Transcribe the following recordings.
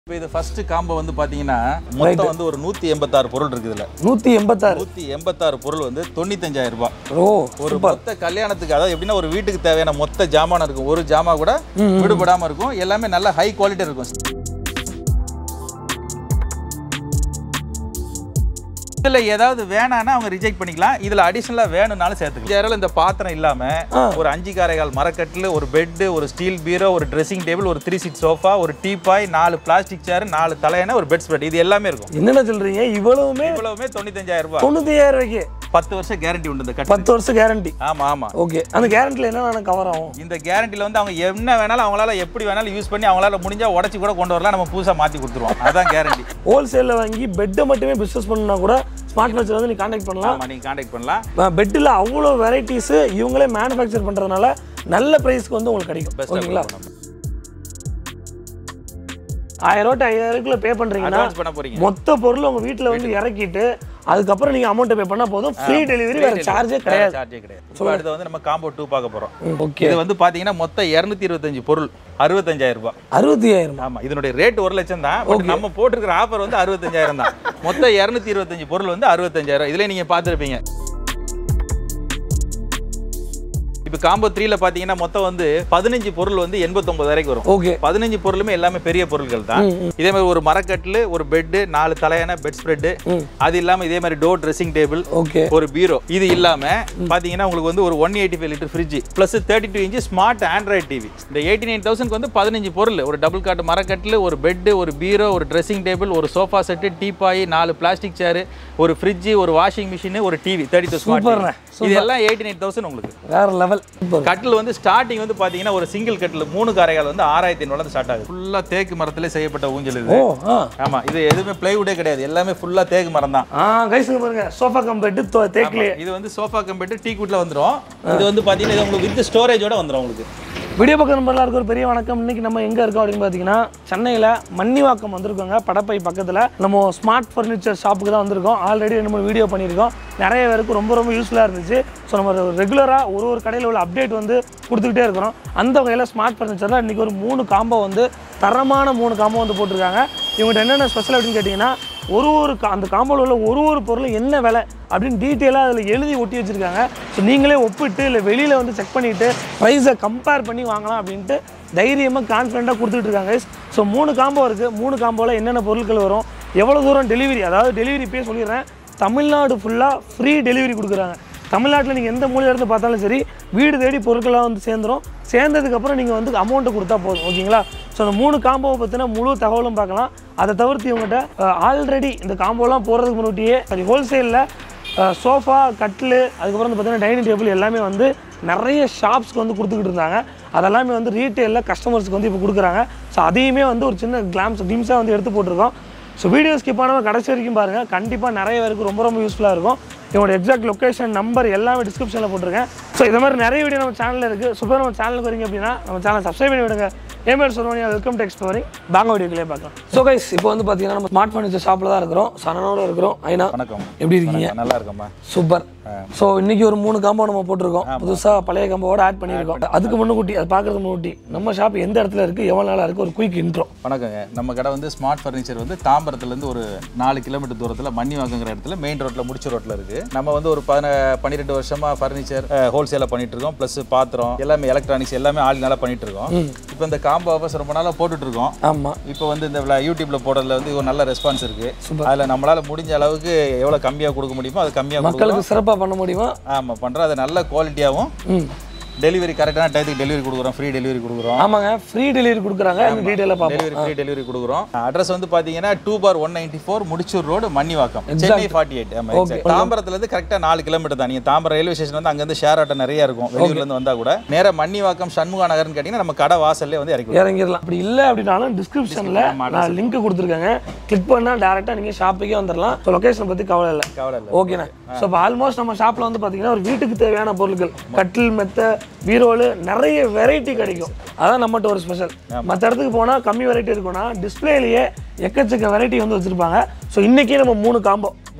இப்போ இது first combo வந்து பாத்தீங்கன்னா மொத்தம் வந்து ஒரு நூத்தி எண்பத்தாறு பொருள் இருக்குது இதுல நூற்றி எண்பத்தாறு நூத்தி எண்பத்தாறு பொருள் வந்து தொண்ணூத்தஞ்சாயிரம் ரூபாய் ஓ ஒரு மொத்த கல்யாணத்துக்கு அதாவது எப்படின்னா ஒரு வீட்டுக்கு தேவையான மொத்த ஜாமான் இருக்கும் ஒரு ஜாமா கூட விடுபடாம இருக்கும் எல்லாமே நல்ல ஹை குவாலிட்டி இருக்கும் இதுல ஏதாவது வேணாம்னா அவங்க ரிஜெக்ட் பண்ணிக்கலாம் இதுல அடிஷனலா வேணும்னாலும் சேர்த்துக்கலாம் யாரால இந்த பாத்திரம் இல்லாம ஒரு அஞ்சு காரைகால் மரக்கட்டில் ஒரு பெட் ஒரு ஸ்டீல் பீரோ ஒரு ட்ரெஸ்ஸிங் டேபிள் ஒரு த்ரீ சீட் சோஃபா ஒரு டீபாய் நாலு பிளாஸ்டிக் சேர் நாலு தலையணை ஒரு பெட் ஸ்ப்ரெட் இது எல்லாமே இருக்கும் என்னென்ன சொல்றீங்க இவ்வளவுமே இவ்வளவுமே தொண்ணூத்தஞ்சாயிரம் ரூபாய் தொண்ணூத்தையாயிரம் ரூபாய்க்கு பத்து வருஷம் கேரண்டி உண்டு இந்த கட்டு பத்து வருஷம் கேரண்டி ஆமா ஆமா ஓகே அந்த கேரண்டியில் என்னென்ன கவர் ஆகும் இந்த கேரண்டில வந்து அவங்க என்ன வேணாலும் அவங்களால எப்படி வேணாலும் யூஸ் பண்ணி அவங்களால முடிஞ்சா உடச்சி கூட கொண்டு வரலாம் நம்ம புதுசா மாத்தி கொடுத்துருவோம் அதான் கேரண்டி ஹோல்சேலில் வாங்கி பெட்டை மட்டுமே பிஸ்னஸ் பண்ணா கூட ஸ்மார்ட் ஃபர்னிச்சர் வந்து நீ காண்டாக்ட் பண்ணலாம் ஆமா நீங்க கான்டாக்ட் பண்ணலாம் பெட்டில் அவ்வளோ வெரைட்டிஸு இவங்களே மேனுஃபேக்சர் பண்ணுறதுனால நல்ல ப்ரைஸ்க்கு வந்து உங்களுக்கு கிடைக்கும் பெஸ்ட்டாக ஓகேங்களா ஆயிரம் ரூபாய் ஐயாயிரக்குள்ள பே பண்ணுறீங்கன்னா அட்வான்ஸ் பண்ண போறீங்க மொத்த பொருள் உங்கள் வீட்டில் வந்து இறக்கிட்டு அதுக்கப்புறம் நீங்கள் அமௌண்ட்டை பே பண்ணால் போதும் ஃப்ரீ டெலிவரி வேறு சார்ஜே கிடையாது சார்ஜே கிடையாது இப்போ அடுத்து வந்து நம்ம காம்போ டூ பார்க்க போறோம் ஓகே இது வந்து பாத்தீங்கன்னா மொத்தம் இருநூத்தி இருபத்தஞ்சு பொருள் அறுபத்தஞ்சாயிரம் ரூபாய் அறுபத்தி ஆயிரம் ஆமா இதனுடைய ரேட் ஒரு லட்சம் தான் பட் நம்ம போட்டிருக்கிற ஆஃபர் வந்து அறுபத்தஞ்சாயிரம் தான் மொத்தம் இருநூத்தி இருபத்தஞ்சு பொருள் வந்து அறுபத்தஞ்சாயிரம் இதுல நீங்க பார்த்துருப்பீங்க இப்போ காம்போ த்ரீல பாத்தீங்கன்னா மொத்தம் வந்து பதினஞ்சு பொருள் வந்து எண்பத்தொன்பது வரைக்கும் வரும் ஓகே பதினஞ்சு பொருளுமே எல்லாமே பெரிய பொருட்கள் தான் இதே மாதிரி ஒரு மரக்கட்டில் ஒரு பெட்டு நாலு தலையான பெட் ஸ்ப்ரெட்டு அது இல்லாம இதே மாதிரி டோர் ட்ரெஸ்ஸிங் டேபிள் ஓகே ஒரு பீரோ இது இல்லாம பாத்தீங்கன்னா உங்களுக்கு வந்து ஒரு one eighty five litre fridge plus thirty two inch smart Android TV இந்த எயிட்டி நைன் தௌசண்ட் வந்து பதினஞ்சு பொருள் ஒரு டபுள் காட் மரக்கட்டில் ஒரு பெட் ஒரு பீரோ ஒரு ட்ரெஸ்ஸிங் டேபிள் ஒரு சோஃபா செட்டு டீபாய் நாலு பிளாஸ்டிக் சேர் ஒரு ஃப்ரிட்ஜ் ஒரு வாஷிங் மிஷின் ஒரு டிவி தேர்ட்டி டூ சூப்பர்ண்ணே, ஸ்மார்ட் இது எல்லாம் எயிட்டி நைன் தௌசண்ட் உங்களுக்கு வேற லெவல் சூப்பர் கட்டில் வந்து ஸ்டார்டிங் வந்து பாத்தீங்கன்னா ஒரு சிங்கிள் கட்டில் மூணு காரைகால் வந்து ஆறாயிரத்தி ஐநூறு ஸ்டார்ட் ஆகுது ஃபுல்லா தேக்கு மரத்திலே செய்யப்பட்ட ஊஞ்சல் இது ஓ ஆ ஆமா இது எதுவுமே பிளைவுட்டே கிடையாது எல்லாமே ஃபுல்லா தேக்கு மரம் தான் ஆ கைஸுங்க பாருங்க சோஃபா கம்பெட்டு தேக்கிலே இது வந்து சோஃபா கம்பெட்டு டீ குட்ல வந்துரும் இது வந்து பாத்தீங்கன்னா இது உங்களுக்கு வித் ஸ்டோரேஜோட வந்துரும் உங்களுக்கு வீடியோ பக்கம் நம்பர் எல்லாருக்கும் ஒரு பெரிய வணக்கம் இன்னைக்கு நம்ம எங்கே இருக்கோம் அப்படின்னு பார்த்தீங்கன்னா சென்னையில் மன்னிவாக்கம் வந்திருக்கோங்க படப்பை பக்கத்தில் நம்ம ஸ்மார்ட் ஃபர்னிச்சர் ஷாப்புக்கு தான் வந்திருக்கோம் ஆல்ரெடி ரெண்டு மூணு வீடியோ பண்ணியிருக்கோம் நிறைய பேருக்கு ரொம்ப ரொம்ப யூஸ்ஃபுல்லாக இருந்துச்சு ஸோ நம்ம ரெகுலராக ஒரு ஒரு கடையில் உள்ள அப்டேட் வந்து கொடுத்துக்கிட்டே இருக்கிறோம் அந்த வகையில் ஸ்மார்ட் ஃபர்னிச்சரில் இன்றைக்கி ஒரு மூணு காம்போ வந்து தரமான மூணு காம்போ வந்து போட்டிருக்காங்க இவங்ககிட்ட என்னென்ன ஸ்பெஷல் அப்படின்னு கேட்டிங்கன்னா ஒரு ஒரு கா- அந்த காம்போவில் உள்ள ஒரு ஒரு பொருளும் என்ன விலை அப்படின்னு டீட்டெயிலாக அதில் எழுதி ஒட்டி வச்சுருக்காங்க ஸோ நீங்களே ஒப்பிட்டு இல்லை வெளியில் வந்து செக் பண்ணிவிட்டு ப்ரைஸை கம்பேர் பண்ணி வாங்கலாம் அப்படின்ட்டு தைரியமாக கான்ஃபிடண்ட்டாக கொடுத்துட்டு இருக்காங்க ஸோ மூணு காம்போ இருக்குது மூணு காம்போவில் என்னென்ன பொருட்கள் வரும் எவ்வளோ தூரம் டெலிவரி அதாவது டெலிவரி பே சொல்லிடுறேன் தமிழ்நாடு ஃபுல்லாக ஃப்ரீ டெலிவரி கொடுக்குறாங்க தமிழ்நாட்டில் நீங்கள் எந்த மூலையில இருந்து பார்த்தாலும் சரி வீடு தேடி பொருட்கள்லாம் வந்து சேர்ந்துரும் சேர்ந்ததுக்கப்புறம் நீங்கள் வந்து அமௌண்ட்டை கொடுத்தா போதும் ஓகேங்களா ஸோ அந்த மூணு காம்போவை பற்றின முழு தகவலும் பார்க்கலாம் அதை தவிர்த்து இவங்ககிட்ட ஆல்ரெடி இந்த காம்போலாம் போடுறதுக்கு முன்னாடியே சரி ஹோல்சேலில் சோஃபா கட்டில் அதுக்கப்புறம் வந்து பார்த்தீங்கன்னா டைனிங் டேபிள் எல்லாமே வந்து நிறைய ஷாப்ஸ்க்கு வந்து கொடுத்துக்கிட்டு இருந்தாங்க அதெல்லாமே வந்து ரீட்டெயிலில் கஸ்டமர்ஸ்க்கு வந்து இப்போ கொடுக்குறாங்க ஸோ அதையுமே வந்து ஒரு சின்ன கிளாம்ஸ் கிளிம்ஸாக வந்து எடுத்து போட்டிருக்கோம் ஸோ வீடியோ ஸ்கிப் பண்ணாமல் கடைசி வரைக்கும் பாருங்கள் கண்டிப்பாக நிறைய பேருக்கு ரொம்ப ரொம்ப யூஸ்ஃபுல்லாக இருக்கும் என்னோட எக்ஸாக்ட் லொக்கேஷன் நம்பர் எல்லாமே டிஸ்கிரிப்ஷனில் போட்டிருக்கேன் ஸோ இது மாதிரி நிறைய வீடியோ நம்ம சேனலில் இருக்குது ஸோ நம்ம சேனலுக்கு வரீங்க அப்படின்னா நம்ம சேனல் சப்ஸ்கிரைப் பண்ணி விடுங்க என் பேர் சொல்லுவாங்க வெல்கம் டு எக்ஸ்ப்ளோரிங் பாங்க வீடியோக்கிலே பார்க்கலாம் ஸோ கைஸ் இப்போ வந்து பார்த்தீங்கன்னா நம்ம ஸ்மார்ட் ஃபர்னிச்சர் ஷாப்பில் தான் இருக்கிறோம் சனனோட இருக்கிறோம் ஐனா வணக்கம் எப்படி இருக்கீங்க நல்லா இருக்கம்மா சூப்பர் ஸோ இன்னைக்கு ஒரு மூணு காம்போ நம்ம போட்டிருக்கோம் புதுசாக பழைய காம்போவோட ஆட் பண்ணியிருக்கோம் அதுக்கு முன்னுக்குட்டி அது பார்க்கறதுக்கு முன்னுக்குட்டி நம்ம ஷாப் எந்த இடத்துல இருக்குது எவ்வளோ நாளாக இருக்குது ஒரு குயிக் இன்ட்ரோ வணக்கங்க நம்ம கடை வந்து ஸ்மார்ட் ஃபர்னிச்சர் வந்து தாம்பரத்துலேருந்து ஒரு நாலு கிலோமீட்டர் தூரத்தில் மன்னிவாக்குங்கிற இடத்துல மெயின் ரோட்டில் முடிச்ச ரோட்டில் இருக்குது நம்ம வந்து ஒரு பதின பன்னிரெண்டு வருஷமாக ஃபர்னிச்சர் ஹோல்சேலாக பண்ணிட்டு இருக்கோம் ப்ளஸ் பாத்திரம் எல்லாமே எலக்ட்ரானிக்ஸ் எல்லாமே ஆள் நல்லா பண்ணிட்டு இருக்கோம் இப்போ இந்த காம்போ ஆஃபர்ஸ் ரொம்ப நாளாக போட்டுட்டு இருக்கோம் ஆமாம் இப்போ வந்து இந்த விளா- யூடியூப்ல போடுறதுல வந்து ஒரு நல்ல ரெஸ்பான்ஸ் இருக்கு அதுல நம்மளால முடிஞ்ச அளவுக்கு எவ்வளவு கம்மியா கொடுக்க முடியுமோ அது கம்மியா கொடுக்கலாம் மக்களுக்கு சிறப்பாக பண்ண முடியுமா ஆமா பண்றோம் அது நல்ல குவாலிட்டியாவும் ம் டெலிவரி கரெக்டான டயத்துக்கு டெலிவரி கொடுக்குறோம் ஃப்ரீ டெலிவரி கொடுக்குறோம் ஆமாங்க ஃப்ரீ டெலிவரி கொடுக்குறாங்க இந்த டீட்டெயிலாக பார்ப்போம் டெலிவரி ஃப்ரீ டெலிவரி கொடுக்குறோம் அட்ரஸ் வந்து பாத்தீங்கன்னா two four one ninety four Mudichur road Mannivakkam Chennai forty eight ஆமா exact. தாம்பரத்துல இருந்து கரெக்டா நாலு கிலோமீட்டர் தான் நீங்க தாம்பரம் ரயில்வே ஸ்டேஷன் வந்து அங்க இருந்து ஷேர் ஆட்டோ நிறைய இருக்கும் வெளியூர்ல இருந்து வந்தா கூட நேரா மன்னிவாக்கம் சண்முகா நகர்னு கேட்டீங்கன்னா நம்ம கடை வாசல்லே வந்து இறக்கி விடுவோம். இறங்கிடலாம் அப்படி இல்லை அப்படின்னாலும் டிஸ்கிரிப்ஷனில் நான் லிங்க் கொடுத்துருக்கேங்க கிளிக் பண்ணால் டேரெக்டாக நீங்கள் ஷாப்புக்கே வந்துடலாம் ஸோ லொக்கேஷன் பற்றி கவலை இல்லை கவலை இல்லை ஓகேண்ணா ஸோ இப்போ ஆல்மோஸ்ட் நம்ம ஷாப்பில் வந்து பார்த்தீங்கன்னா ஒரு வீட்டுக்கு தேவையான பொருட்கள் கட்டில் மெத்த பீரோல் நிறைய வெரைட்டி கிடைக்கும் அதான் நம்மகிட்ட ஒரு ஸ்பெஷல் மற்ற இடத்துக்கு போனால் கம்மி வெரைட்டி இருக்கும்னா டிஸ்பிளேலேயே எக்கச்சக்க வெரைட்டி வந்து வச்சுருப்பாங்க ஸோ இன்றைக்கி நம்ம மூணு காம்போ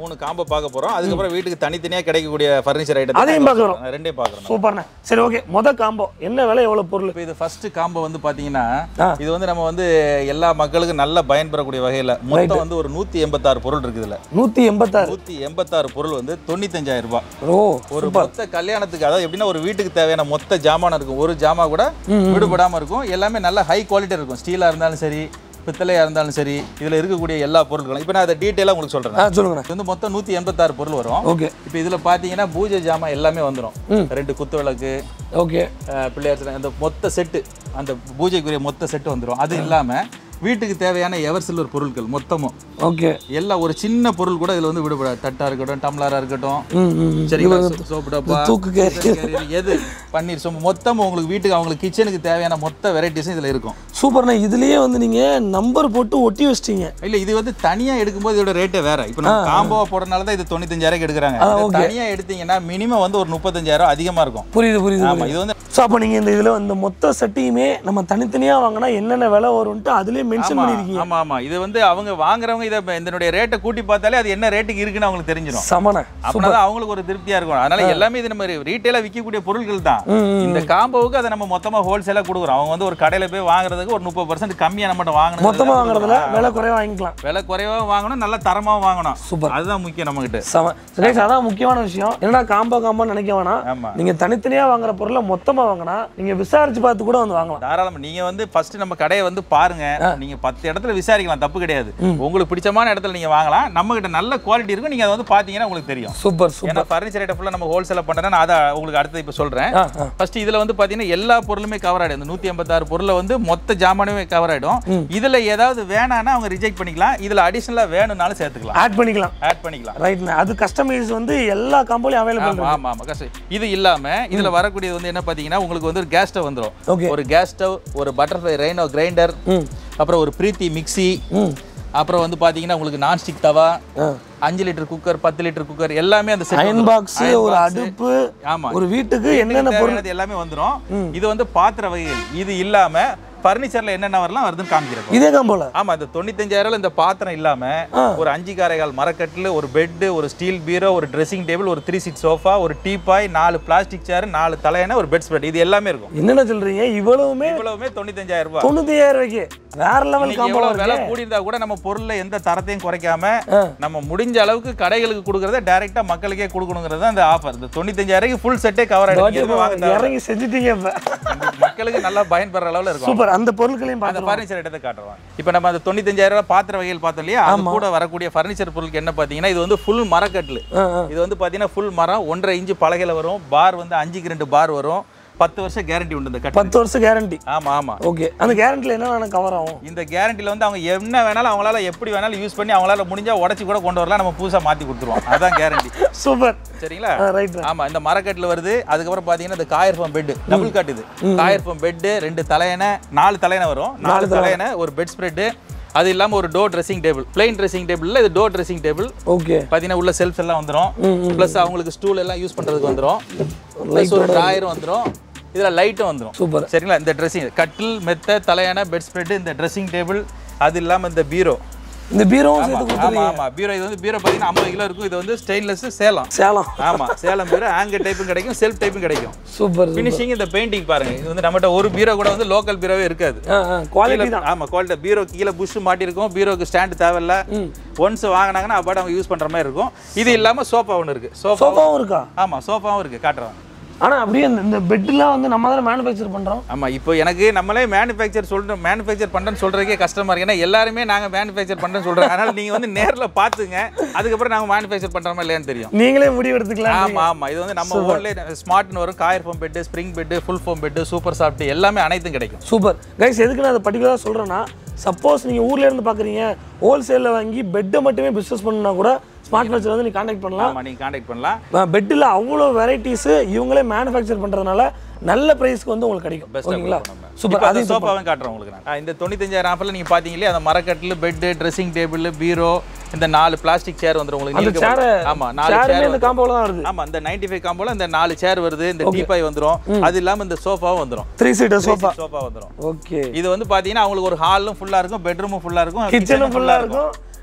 மூணு காம்போ பார்க்க போறோம் அதுக்கப்புறம் வீட்டுக்கு தனித்தனியா கிடைக்கக்கூடிய ஃபர்னிச்சர் ஐட்டம் அதையும் பார்க்குறோம். ரெண்டையும் பார்க்குறோம் சூப்பர்ண்ணே சரி ஓகே மொத காம்போ என்ன விலை எவ்வளோ பொருள் இப்போ இது ஃபர்ஸ்ட் காம்போ வந்து பாத்தீங்கன்னா ஆ. இது வந்து நம்ம வந்து எல்லா மக்களுக்கும் நல்ல பயன்பெறக்கூடிய வகையில மொத்தம் வந்து ஒரு நூத்தி எண்பத்தாறு பொருள் இருக்குது இதுல நூற்றி எண்பத்தாறு நூத்தி எண்பத்தாறு பொருள் வந்து தொண்ணூத்தஞ்சாயிரம் ரூபாய் ஓ ஒரு மொத்த கல்யாணத்துக்கு அதாவது எப்படின்னா ஒரு வீட்டுக்கு தேவையான மொத்த ஜாமான் இருக்கும் ஒரு ஜாமா கூட விடுபடாம இருக்கும் எல்லாமே நல்ல ஹை குவாலிட்டி இருக்கும் ஸ்டீலா இருந்தாலும் சரி பித்தளையா இருந்தாலும் சரி இதுல இருக்கக்கூடிய எல்லா பொருட்களும் இப்போ நான் அதை டீட்டெயிலாக உங்களுக்கு சொல்றேன் ஆ சொல்லுங்கண்ணே இது வந்து மொத்தம் நூத்தி எண்பத்தாறு பொருள் வரும் ஓகே இப்போ இதுல பாத்தீங்கன்னா பூஜை ஜாமான் எல்லாமே வந்துடும் ரெண்டு குத்து விளக்கு ஓகே அஹ், பிள்ளையார் சிலை, அந்த மொத்த செட்டு அந்த பூஜைக்குரிய மொத்த செட்டு வந்துடும் அது இல்லாம வீட்டுக்கு தேவையான எவர் சில்வர் பொருட்கள் மொத்தமும் ஓகே எல்லா ஒரு சின்ன பொருள் கூட இதுல வந்து விடுபடாது தட்டா இருக்கட்டும் டம்ளரா இருக்கட்டும் ம் ம் ம். சரிங்களா சோ- சோப்பு டப்பா தூக்கு கேரி. சிசர் கேரியர், எது பன்னீர் சோப்பு மொத்தம் உங்களுக்கு வீட்டுக்கு அவங்களுக்கு கிச்சனுக்கு தேவையான மொத்த வெரைட்டிஸும் இதுல இருக்கும் சூப்பர்ண்ணே இதுலயே வந்து நீங்க நம்பர் போட்டு ஒட்டி வச்சிட்டீங்க இல்ல இது வந்து தனியா எடுக்கும்போது இதோட ரேட்டே வேற இப்போ நம்ம காம்போவா போடுறதுனால தான் இது தொண்ணூத்தஞ்சாயிரம் எடுக்கிறாங்க ஆ, இதை okay. தனியா எடுத்தீங்கன்னா மினிமம் வந்து ஒரு முப்பத்தஞ்சாயிரம் அதிகமா இருக்கும் புரியுது புரியுது ஆமா இது வந்து ஸோ அப்போ நீங்கள் இந்த இதில் இந்த மொத்த செட்டையுமே நம்ம தனித்தனியாக வாங்கினா என்னென்ன விலை வரும்ன்ட்டு அதுலேயே மென்ஷன் ஆமா பண்ணியிருக்கீங்க ஆமா ஆமா இது வந்து அவங்க வாங்குறவங்க இதை இப்ப இதனுடைய ரேட்டை கூட்டி பார்த்தாலே அது என்ன ரேட்டுக்கு இருக்குன்னு அவங்களுக்கு தெரிஞ்சிடும் சமண அப்படின்னா அவங்களுக்கு ஒரு திருப்தியா இருக்கும் அதனால எல்லாமே இது நம்ம ரீட்டைலா விற்கக்கூடிய பொருட்கள் தான் இந்த காம்போவுக்கு அதை நம்ம மொத்தமா ஹோல்சேலா கொடுக்குறோம் அவங்க வந்து ஒரு கடையில போய் வாங்குறதுக்கு ஒரு முப்பது பர்சன்ட் கம்மியா நம்மகிட்ட வாங்கணும் மொத்தமாக வாங்குறதுல விலை குறைய வாங்கிக்கலாம் விலை குறைவா வாங்கணும் நல்ல தரமாவும் வாங்கணும் சூப்பர் அதுதான் முக்கியம் நம்ம கிட்ட சம ரைஸ் அதான் முக்கியமான விஷயம் என்னடா காம்போ காம்போன்னு நினைக்க வேணாம் ஆமா நீங்கள் தனித்தனியாக வாங்குற பொருளை மொத்தமாக வாங்கினா நீங்கள் விசாரிச்சு பார்த்து கூட வந்து வாங்கலாம் தாராளமா நீங்க வந்து ஃபர்ஸ்ட் நம்ம கடையை வந்து பாருங்க நீங்க பத்து இடத்துல விசாரிக்கலாம் தப்பு கிடையாது உங்களுக்கு பிடிச்சமான இடத்துல நீங்க வாங்கலாம் நம்ம கிட்ட நல்ல குவாலிட்டி இருக்கும் நீங்க அதை வந்து பாத்தீங்கன்னா உங்களுக்கு தெரியும் சூப்பர் சூப்பர் ஏன்னா ஃபர்னிச்சர் ஐட்டம் ஃபுல்லாக நம்ம ஹோல்சேலாக பண்ணுறேன் நான் அதை உங்களுக்கு அடுத்து இப்போ சொல்கிறேன் ஆ ஆ ஃபர்ஸ்ட் இதுல வந்து பாத்தீங்கன்னா எல்லா பொருளுமே கவர் ஆயிடும் இந்த நூத்தி எண்பத்தாறு பொருள்ல வந்து மொத்த ஜாமானுமே கவர் ஆயிடும் இதுல ஏதாவது வேணாம்னா அவங்க ரிஜெக்ட் பண்ணிக்கலாம் இதுல அடிஷனலா வேணும்னாலும் சேர்த்துக்கலாம் ஆட் பண்ணிக்கலாம் ஆட் பண்ணிக்கலாம் ரைட்ண்ணே அது கஸ்டமைஸ் வந்து எல்லா காம்போலையும் அவைலபிள் ஆமா ஆமா ஆமா கஷ்டம் இது இல்லாம இதுல வரக்கூடியது வந்து என்ன பாத்தீங்கன்னா உங்களுக்கு வந்து ஒரு கேஸ் ஸ்டவ் வந்துரும் ஓகே ஒரு கேஸ் ஸ்டவ் ஒரு பட்டர்ஃப்ளை ரெய்னோ கிரைண்டர் ம் அப்புறம் ஒரு பிரீத்தி மிக்ஸி ம் அப்புறம் வந்து பாத்தீங்கன்னா உங்களுக்கு நான்ஸ்டிக் தவா ஆ அஞ்சு லிட்டர் குக்கர் பத்து லிட்டர் குக்கர் எல்லாமே அந்த set அயன் வந்துரும். பாக்ஸ் Iron ஒரு box. அடுப்பு ஆமா ஒரு வீட்டுக்கு என்னென்ன என்னென்ன பொருள் பொருள் எல்லாமே வந்துரும் இது வந்து பாத்திர வகைகள் இது இல்லாம ஃபர்னிச்சர்ல என்னென்ன வரலாம் வருதுன்னு காமிக்கிறப்போ இதே காம்போல ஆமா இந்த தொண்ணூத்தஞ்சாயிரம் இந்த பாத்திரம் இல்லாம ஆ. ஒரு அஞ்சு காரைகால் மரக்கட்டில் ஒரு பெட் ஒரு ஸ்டீல் பீரோ ஒரு ட்ரெஸ்ஸிங் டேபிள் ஒரு த்ரீ சீட் சோஃபா ஒரு டீபாய் நாலு பிளாஸ்டிக் சேர் நாலு தலையணை ஒரு பெட் ஸ்ப்ரெட் இது எல்லாமே இருக்கும் என்னென்ன சொல்றீங்க இவ்வளவுமே இவ்வளவுமே தொண்ணூத்தஞ்சாயிரம் ரூபாய் தொண்ணூத்தையாயிரம் ரூபாய்க்கு வேற லெவல் இன்னைக்கு காம்போ எவ்வளவு விலை இருக்கு கூடியிருந்தா கூட நம்ம பொருள்ல எந்த தரத்தையும் குறைக்காம ஆ. நம்ம முடிஞ்ச அளவுக்கு கடைகளுக்கு கொடுக்கறத டைரக்டா மக்களுக்கே கொடுக்கணுங்கிறது தான் அந்த ஆஃபர் இந்த தொண்ணூத்தஞ்சாயிரம் ஃபுல் செட்டே கவர் ஆயிடும் வாங்க தேவை. இறங்கி செஞ்சுட்டீங்க இப்ப மக்களுக்கு நல்லா பயன்பெற அளவுல இருக்கும் சூப்பர் அந்த பொருட்களையும் அந்த பார்த்துருவோம் ஃபர்னிச்சர் இடத்தை காட்டுறோம் இப்போ நம்ம அந்த தொண்ணூத்தஞ்சாயிரம் ரூபாய் பாத்திர வகைகள் பார்த்தோம் இல்லையா அது கூட வரக்கூடிய ஃபர்னிச்சர் பொருளுக்கு என்ன பார்த்தீங்கன்னா இது வந்து ஃபுல் மரக்கட்டில் ஆ, ஆ. இது வந்து பார்த்தீங்கன்னா ஃபுல் மரம் ஒன்றரை இன்ச்சு பலகையில் வரும் பார் வந்து அஞ்சுக்கு ரெண்டு பார் வரும் பத்து வருஷம் கேரண்டி உண்டு இந்த கட்டு பத்து வருஷம் கேரண்டி ஆமா ஆமா ஓகே அந்த கேரண்டில என்ன கவர் ஆகும் இந்த கேரண்டில வந்து அவங்க என்ன வேணாலும் அவங்களால எப்படி வேணாலும் யூஸ் பண்ணி அவங்களால முடிஞ்சா உடச்சி கூட கொண்டு வரலாம் நம்ம புதுசா மாத்தி கொடுத்துருவோம் அதான் கேரண்டி சூப்பர் சரிங்களா ரைட் ஆமா இந்த மரக்கட்டில் வருது அதுக்கப்புறம் பாத்தீங்கன்னா இந்த காயர்ஃபம் பெட் டபுள் காட் இது காயர்ஃபம் பெட் ரெண்டு தலையணை நாலு தலையணை வரும் நாலு தலையணை ஒரு பெட் ஸ்ப்ரெட் அது இல்லாம ஒரு door dressing table plain dressing டேபிள்ல இது டோர் ட்ரெஸ்ஸிங் டேபிள் ஓகே பாத்தீங்கன்னா உள்ள செல்ஃப்ஸ் எல்லாம் வந்துரும் ப்ளஸ் அவங்களுக்கு ஸ்டூல் எல்லாம் யூஸ் பண்றதுக்கு வந்துரும் ப்ளஸ் ஒரு ட்ராயரும் வந்துரும் இதுல லைட்டும் வந்துரும் சூப்பர் சரிங்களா இந்த ட்ரெஸ்ஸிங் கட்டில் மெத்த தலையணை பெட் ஸ்ப்ரெட் இந்த ட்ரெஸ்ஸிங் டேபிள் அது இல்லாம இந்த பீரோ இந்த பீரோவும் சேர்த்து ஆமா கொடுத்துருங்க ஆமா பீரோ இது வந்து பீரோ பாத்தீங்கன்னா ஐம்பது கிலோ இருக்கும் இது வந்து ஸ்டெயின்லெஸ் சேலம் சேலம் ஆமா சேலம் பீரோ ஆங்கர் டைப்பும் கிடைக்கும் செல்ஃப் டைப்பும் கிடைக்கும் சூப்பர் ஃபினிஷிங் இந்த பெயிண்டிங் பாருங்க இது வந்து நம்மகிட்ட ஒரு பீரோ கூட வந்து லோக்கல் பீரோவே இருக்காது குவாலிட்டி கீழே- ஆமா குவாலிட்டி பீரோ கீழே புஷ் மாட்டிருக்கும் பீரோக்கு ஸ்டாண்ட் தேவையில்ல ஒன்ஸ் வாங்கினாங்கன்னா அப்பாட அவங்க யூஸ் பண்ற மாதிரி இருக்கும் இது இல்லாம சோஃபா ஒன்று இருக்கு சோஃபா சோஃபாவும் இருக்கா ஆமா சோஃபாவும் இருக்கு காட்டுறேன் ஆனா அப்படியே இந்த- இந்த பெட்லாம் வந்து நம்ம தானே மேனுஃபேக்சர் பண்றோம் ஆமா இப்போ எனக்கு நம்மளே மேனுஃபேக்சர் சொல்றோம் மேனுஃபேக்சர் பண்றேன்னு சொல்றதுக்கே கஷ்டமா இருக்கு ஏன்னா எல்லாருமே நாங்க மேனுஃபேக்சர் பண்றேன்னு சொல்றோம் அதனால நீங்க வந்து நேர்ல பாத்துங்க அதுக்கப்புறம் நாங்க மேனுஃபேக்சர் பண்றோமா இல்லையான்னு தெரியும் நீங்களே முடிவு எடுத்துக்கலாம் ஆமா ஆமா இது வந்து நம்ம ஊர்ல ஸ்மார்ட்னு வரும் coir foam bed spring bed full foam bed super soft எல்லாமே அனைத்தும் கிடைக்கும் சூப்பர் கைஸ் எதுக்கு நான் அதை பர்டிகுலராக சொல்கிறேன்னா சப்போஸ் நீங்கள் ஊர்ல இருந்து பார்க்குறீங்க ஹோல்சேலில் வாங்கி பெட்டை மட்டுமே பிஸ்னஸ் பண்ணா கூட ஸ்மார்ட் ஃபர்னிச்சர் வந்து நீங்கள் காண்டாக்ட் பண்ணலாம் ஆமா நீங்க கான்டாக்ட் பண்ணலாம் பெட்டில் அவ்வளோ வெரைட்டிஸு இவங்களே மேனுஃபேக்சர் பண்ணுறதுனால நல்ல ப்ரைஸ்க்கு வந்து உங்களுக்கு கிடைக்கும் பெஸ்ட்டாக ஓகேங்களா சூப்பர் சூப்பர் அது அது சோஃபாவும் காட்டுறேன் உங்களுக்கு நான் இந்த தொண்ணூத்தஞ்சாயிரம் ஆஃபரில் நீங்கள் பார்த்தீங்க இல்லையா அந்த மரக்கட்டில் பெட்டு ட்ரெஸ்ஸிங் டேபிள் பீரோ இந்த நாலு பிளாஸ்டிக் சேர் வந்துரும் உங்களுக்கு அந்த நீங்க சேரை ஆமா நாலு சேருமே சேர் இந்த காம்போவில் தான் வருது ஆமா இந்த 95 ஃபைவ் காம்போல இந்த நாலு சேர் வருது இந்த டீபாய் வந்துரும் அது இல்லாம இந்த சோஃபாவும் வந்துரும் த்ரீ சீட்டர் சோஃபா சோஃபா வந்துரும் ஓகே இது வந்து பாத்தீங்கன்னா அவங்களுக்கு ஒரு ஹாலும் ஃபுல்லா இருக்கும் பெட்ரூமும் ஃபுல்லா இருக்கும் கிச்சனும் ஃபுல்லாக இருக்கும்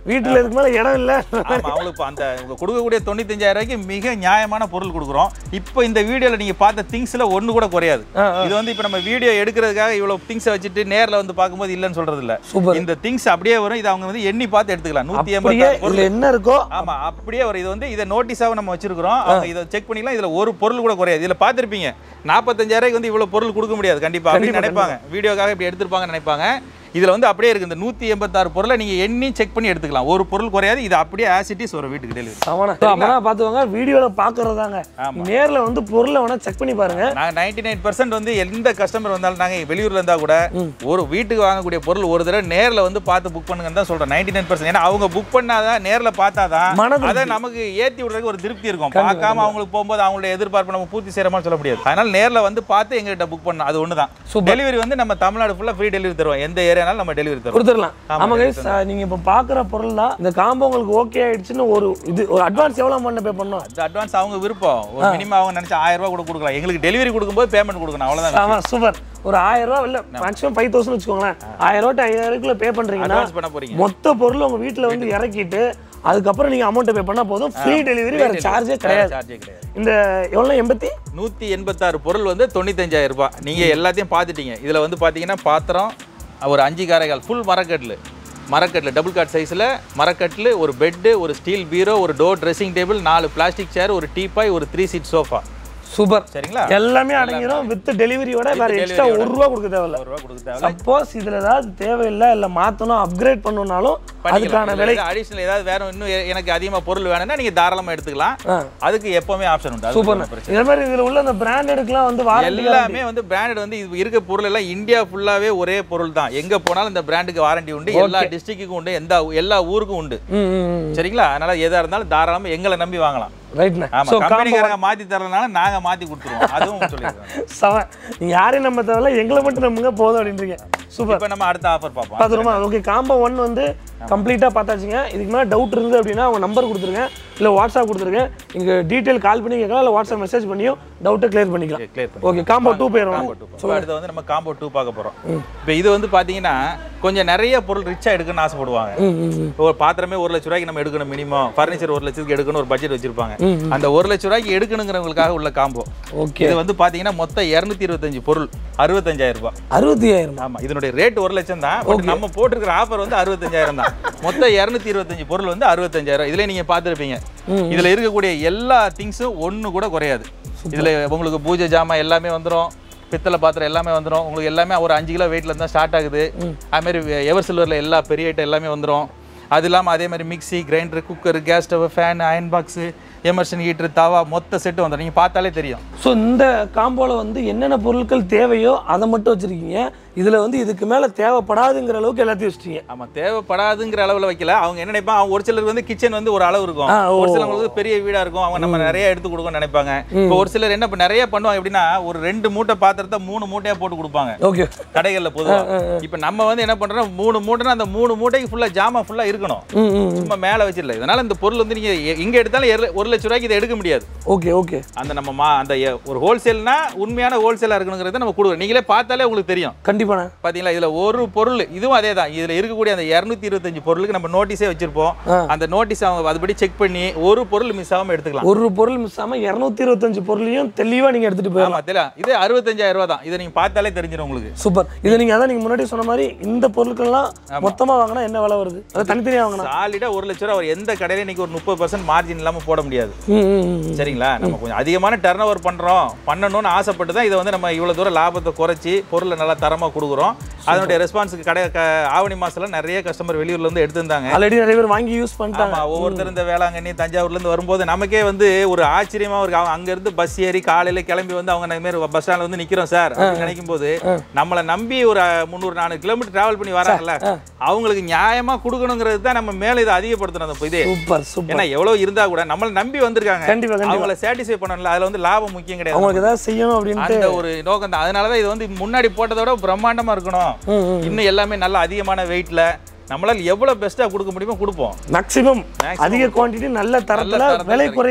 வீட்டுல இதுக்கு மேல இடம் இல்ல ஆமா அவங்களுக்கு இப்ப அந்த இவங்க கொடுக்கக்கூடிய தொண்ணூத்தஞ்சாயிரம் ரூபாய்க்கு மிக நியாயமான பொருள் கொடுக்குறோம் இப்போ இந்த வீடியோல நீங்க பார்த்த திங்ஸ்ல ஒண்ணு கூட குறையாது ஆ, இது வந்து இப்போ நம்ம வீடியோ எடுக்கிறதுக்காக இவ்வளவு திங்ஸை வச்சுட்டு நேர்ல வந்து பார்க்கும்போது இல்லைன்னு சொல்றது இல்ல சூப்பர் இந்த திங்ஸ் அப்படியே வரும் இது அவங்க வந்து எண்ணி பார்த்து எடுத்துக்கலாம் நூத்தி அப்படியே எண்பத்தாறு பொருள் இதுல என்ன இருக்கோ ஆமா அப்படியே வரும் இது வந்து இதை நோட்டீஸாக நம்ம வச்சிருக்கிறோம் அவங்க இதை செக் பண்ணிக்கலாம் இதுல ஒரு பொருள் கூட குறையாது இதுல பார்த்திருப்பீங்க நாற்பத்தஞ்சாயிரம் வந்து இவ்வளவு பொருள் கொடுக்க முடியாது கண்டிப்பா அப்படின்னு நினைப்பாங்க வீடியோக்காக இப்படி எடுத்திருப்பாங்கன்னு நினைப்பாங்க இதுல வந்து அப்படியே இருக்கு இந்த நூத்தி எண்பத்தாறு பொருளை நீங்க எண்ணி செக் பண்ணி எடுத்துக்கலாம் ஒரு பொருள் குறையாது இது அப்படியே ஆசிட்டிஸ் ஒரு வீட்டுக்கு டெலிவரி சமண அப்பனா பாத்துவாங்க வீடியோல பாக்குறதாங்க ஆமா. நேர்ல வந்து பொருளை வேணா செக் பண்ணி பாருங்க நாங்க நைன்டி நைன் பர்சன்ட் வந்து எந்த கஸ்டமர் வந்தாலும் நாங்க வெளியூர்ல இருந்தா கூட ஒரு வீட்டுக்கு வாங்கக்கூடிய பொருள் ஒரு தடவை நேர்ல வந்து பார்த்து புக் பண்ணுங்கன்னு தான் சொல்றோம் நைன்டி நைன் பர்சன்ட் ஏன்னா அவங்க புக் பண்ணாதான் நேர்ல பார்த்தாதான் மன அதை நமக்கு ஏத்தி விடுறதுக்கு ஒரு திருப்தி இருக்கும் பார்க்காம அவங்களுக்கு போகும்போது அவங்களுடைய எதிர்பார்ப்பு நம்ம பூர்த்தி செய்யறமா சொல்ல முடியாது அதனால நேர்ல வந்து பார்த்து எங்ககிட்ட புக் பண்ணணும் அது ஒண்ணுதான் Super. டெலிவரி வந்து நம்ம தமிழ்நாடு ஃபுல்லா ஃப்ரீ டெலிவரி தருவோம் எந்த ஏரியானாலும் நம்ம டெலிவரி தருவோம் கொடுத்துடலாம் ஆமா, ஆமா கைஸ் நீங்க இப்ப பாக்குற பொருள் தான் இந்த காம்போ உங்களுக்கு ஓகே ஆயிடுச்சுன்னு ஒரு இது ஒரு அட்வான்ஸ் எவ்வளவு பண்ண பே பண்ணோம் அது அட்வான்ஸ் அவங்க விருப்பம் ஒரு மினிமம் அவங்க நினைச்சா ஆயிரம் ரூபாய் கூட கொடுக்கலாம் எங்களுக்கு டெலிவரி கொடுக்கும்போது பேமெண்ட் கொடுக்கணும் அவ்வளவுதான் ஆமா சூப்பர் ஒரு ஆயிரம் ரூபாய் இல்ல மேக்ஸிமம் ஃபைவ் தௌசண்ட் வச்சுக்கோங்களேன் ஆயிரம் ரூபாய் ஐயாயிரக்குள்ள பே பண்றீங்கன்னா அட்வான்ஸ் பண்ண போறீங்க மொத்த பொருள் உங்க வீட்ல வந்து இறக்கிட்டு அதுக்கப்புறம் நீங்க அமௌண்ட் பே பண்ணா போதும் ஃப்ரீ டெலிவரி வேற சார்ஜே கிடையாது சார்ஜே கிடையாது இந்த எவ்வளவு எண்பத்தி நூற்றி எண்பத்தாறு பொருள் வந்து தொண்ணூத்தஞ்சாயிரம் ரூபாய் நீங்கள் எல்லாத்தையும் பார்த்துட்டீங்க இதில் வந்து பார்த்தீங்கன்னா பாத்திரம் ஒரு அஞ்சு காரைகள் ஃபுல் மரக்கட்டில் மரக்கட்டில் டபுள் காட் சைஸில் மரக்கட்டில் ஒரு பெட்டு ஒரு ஸ்டீல் பீரோ ஒரு டோர் ட்ரெஸ்ஸிங் டேபிள் நாலு பிளாஸ்டிக் சேர் ஒரு டீபாய் ஒரு த்ரீ சீட் சோஃபா சூப்பர் சரிங்களா எல்லாமே அடங்கிரும் வித் டெலிவரியோட வேற எக்ஸ்ட்ரா delivery-யோட. ஒரு ரூபா கொடுக்க தேவையில்ல ஒரு ரூபா கொடுக்க தேவை சப்போஸ் இதுல ஏதாவது தேவையில்லை இல்ல மாத்தணும் அப்கிரேட் பண்ணணும்னாலும் அதுக்கான விலை அடிஷனல் ஏதாவது வேற இன்னும் எ- எனக்கு அதிகமாக பொருள் வேணும்னா நீங்கள் தாராளமாக எடுத்துக்கலாம் ஆ. அதுக்கு எப்பவுமே ஆப்ஷன் உண்டு அது சூப்பர் ஒண்ணும் பிரச்சனை இதே மாதிரி இதுல உள்ள அந்த பிராண்டடுக்குலாம் வந்து வாரண்டி எல்லாமே வந்து பிராண்டட் வந்து இது இருக்க பொருள் எல்லாம் இந்தியா ஃபுல்லாவே ஒரே பொருள் தான் எங்க போனாலும் இந்த பிராண்டுக்கு வாரண்டி உண்டு எல்லா டிஸ்ட்ரிக்ட்டுக்கும் உண்டு எந்த எல்லா ஊருக்கும் உண்டு ம் ம் சரிங்களா அதனால எதா இருந்தாலும் தாராளமா எங்களை நம்பி வாங்கலாம் ரைட்ண்ணே ஆமா ஸோ கம்பெனிக்காரங்க மாத்தி தரதுனால நாங்க மாத்தி கொடுத்துருவோம் அதுவும் சொல்லிடுறோம் செவன் நீங்க யாரையும் நம்ம தேவையில்ல எங்களை மட்டும் நம்புங்க போதும் அப்படின்றீங்க சூப்பர் இப்போ நம்ம அடுத்த ஆஃபர் பார்ப்போம் பார்த்துருமா ஓகே காம்போ ஒன் வந்து கம்ப்ளீட்டாக பார்த்தாச்சுங்க இதுக்கு மேலே டவுட் இருந்தது அப்படின்னா அவங்க நம்பர் கொடுத்துருங்க இல்லை வாட்ஸ்அப் கொடுத்துருங்க இங்கே டீட்டெயில் கால் பண்ணி கேட்கலாம் இல்லை வாட்ஸ்அப் மெசேஜ் பண்ணியும் டவுட்டை கிளியர் பண்ணிக்கலாம் கிளியர் பண்ணி ஓகே காம்போ டூ போயிடும் இப்போ அடுத்து வந்து நம்ம காம்போ டூ பார்க்க போறோம் இப்போ இது வந்து பாத்தீங்கன்னா கொஞ்சம் நிறைய பொருள் ரிச்சா எடுக்கணும்னு ஆசைப்படுவாங்க ம் ம் ம். இப்போ ஒரு பாத்திரமே ஒரு லட்ச ரூபாய்க்கு நம்ம எடுக்கணும் மினிமம் ஃபர்னிச்சர் ஒரு லட்சத்துக்கு எடுக்கணும் ஒரு பட்ஜெட் வச்சிருப்பாங்க அந்த ஒரு லட்ச ரூபாய்க்கு எடுக்கணுங்கிறவங்களுக்காக உள்ள காம்போ ஓகே இது வந்து பாத்தீங்கன்னா மொத்தம் இருநூத்தி இருபத்தஞ்சு பொருள் அறுபத்தஞ்சாயிரம் ரூபாய் அறுபத்தி ஆயிரம் ஆமா இதனுடைய ரேட் ஒரு லட்சம் தான் பட் நம்ம போட்டிருக்கிற ஆஃபர் வந்து அறுபத்தஞ்சாயிரம் தான் மொத்தம் இருநூத்தி இருபத்தஞ்சு பொருள் வந்து அறுபத்தஞ்சாயிரம் இதுல நீங்க பார்த்துருப்பீங்க இதுல இருக்கக்கூடிய எல்லா திங்ஸும் ஒண்ணு கூட குறையாது இதுல உங்களுக்கு பூஜை ஜாமான் எல்லாமே வந்துரும் பித்தளை பாத்திரம் எல்லாமே வந்துரும் உங்களுக்கு எல்லாமே ஒரு அஞ்சு கிலோ வெயிட்ல இருந்தா ஸ்டார்ட் ஆகுது அது மாதிரி எவர் சில்வர்ல எல்லா பெரிய ஐட்டம் எல்லாமே வந்துரும் அது இல்லாமல் அதே மாதிரி mixie grinder cooker gas stove fan iron box immersion heater tawa மொத்த செட்டு வந்துடும் நீங்கள் பார்த்தாலே தெரியும் ஸோ இந்த காம்போவில் வந்து என்னென்ன பொருட்கள் தேவையோ அதை மட்டும் வச்சுருக்கீங்க இதில் வந்து இதுக்கு மேலே தேவைப்படாதுங்கிற அளவுக்கு எல்லாத்தையும் வச்சிட்டீங்க ஆமா தேவைப்படாதுங்கிற அளவுல வைக்கல அவங்க என்ன நினைப்பாங்க அவங்க ஒரு சிலருக்கு வந்து கிச்சன் வந்து ஒரு அளவு இருக்கும் ஆ, ஓ. ஒரு சிலவங்களுக்கு பெரிய வீடா இருக்கும் அவங்க நம்ம நிறைய எடுத்து கொடுக்கணும்னு நினைப்பாங்க இப்போ ஒரு சிலர் என்ன இப்ப நிறைய பண்ணுவாங்க எப்படின்னா ஒரு ரெண்டு மூட்டை பாத்திரத்தை மூணு மூட்டையா போட்டு கொடுப்பாங்க ஓகே கடைகள்ல பொதுவா இப்ப நம்ம வந்து என்ன பண்றோம் மூணு மூட்டைனா அந்த மூணு மூட்டைக்கு ஃபுல்லா ஜாமான் ஃபுல்லா இருக்கணும் ம் ம் சும்மா மேல வச்சிடல இதனால இந்த பொருள் வந்து நீங்க எ- எங்க எடுத்தாலும் எரு- ஒரு லட்ச ரூபாய்க்கு இதை எடுக்க முடியாது ஓகே ஓகே அந்த நம்ம மா அந்த எ- ஒரு ஹோல்சேல்னா உண்மையான ஹோல்சேலா இருக்கணுங்கிறத நம்ம கொடுக்குறோம் நீங்களே பார்த்தாலே உங்களுக்கு தெரியும் கண்டிப்பாண்ணே பாத்தீங்களா இதுல ஒரு பொருள் இதுவும் அதே தான் இதுல இருக்கக்கூடிய அந்த இருநூத்தி இருபத்தஞ்சு பொருளுக்கு நம்ம நோட்டீஸே வச்சிருப்போம் ஆ. அந்த நோட்டீஸ் அவங்க அதுபடி செக் பண்ணி ஒரு பொருள் மிஸ் ஆகாம எடுத்துக்கலாம் ஒரு பொருள் மிஸ் ஆகாமல் இரநூத்தி இருபத்தஞ்சு பொருளையும் தெளிவாக நீங்கள் எடுத்துகிட்டு போயிடலாம் ஆமா தெரியல இது அறுபத்தஞ்சாயிரம் ரூபாய் தான் இதை நீங்க பார்த்தாலே தெரிஞ்சிடும் உங்களுக்கு சூப்பர் இதை நீங்கள் அதான் நீங்கள் முன்னாடி சொன்ன மாதிரி இந்த பொருட்கள்லாம் மொத்தமாக வாங்கினா என்ன விலை வருது அதை தனித்தனியாக வாங்கினா சாலிடா ஒரு லட்ச ரூபா ஒரு எந்த கடையில இன்னைக்கு ஒரு முப்பது பர்சன்ட் மார்ஜின் இல்லாம போட முடியாது ம் ம், ம் ம். சரிங்களா நம்ம கொஞ்சம் அதிகமான டர்ன் ஓவர் பண்றோம் பண்ணணும்னு ஆசைப்பட்டு தான் இதை வந்து நம்ம இவ்வளவு தூரம் லாபத்தை குறைச்சி பொருளை நல்லா தரமா கொடுக்குறோம் அதனுடைய ரெஸ்பான்ஸுக்கு கடை க- ஆவணி மாசத்துல நிறைய கஸ்டமர் வெளியூர்ல இருந்து எடுத்திருந்தாங்க ஆல்ரெடி நிறைய பேர் வாங்கி யூஸ் பண்ணிட்டாங்க ஆமா ஒவ்வொருத்தர் இந்த வேளாங்கண்ணி தஞ்சாவூர்ல இருந்து வரும்போது நமக்கே வந்து ஒரு ஆச்சரியமா இருக்கு அவங்க அங்க இருந்து பஸ் ஏறி காலையில கிளம்பி வந்து அவங்க இந்த மாதிரி பஸ் ஸ்டாண்ட்ல வந்து நிக்கிறோம் சார் அப்படின்னு நினைக்கும் போது நம்மள நம்பி ஒரு முந்நூறு நானூறு கிலோமீட்டர் டிராவல் பண்ணி வராங்கல்ல அவங்களுக்கு நியாயமா கொடுக்கணுங்கிறது தான் நம்ம மேல இதை அதிகப்படுத்தணும் அந்த இதே சூப்பர் சூப்பர் ஏன்னா எவ்வளவு இருந்தா கூட நம்மள நம்பி வந்திருக்காங்க கண்டிப்பா கண்டிப்பா அவங்கள சாட்டிஸ்ஃபை பண்ணணும்ல அதுல வந்து லாபம் முக்கியம் கிடையாது அவங்களுக்கு ஏதாவது செய்யணும் அப்படின்ட்டு அந்த ஒரு நோக்கம் தான் அதனாலதான் இது வந்து முன்னாடி போட்டதோட பிரம்மாண்டமா இருக்கணும் ம், ம். இன்னும் எல்லாமே நல்ல அதிகமான வெயிட்ல நம்மளால எவ்வளவு பெஸ்டா கொடுக்க முடியுமோ கொடுப்போம் மேக்ஸிமம் Maximum அதிக குவாண்டிட்டி நல்ல தரத்துல தரத்துல விலை கிடைக்கும். குறைவுல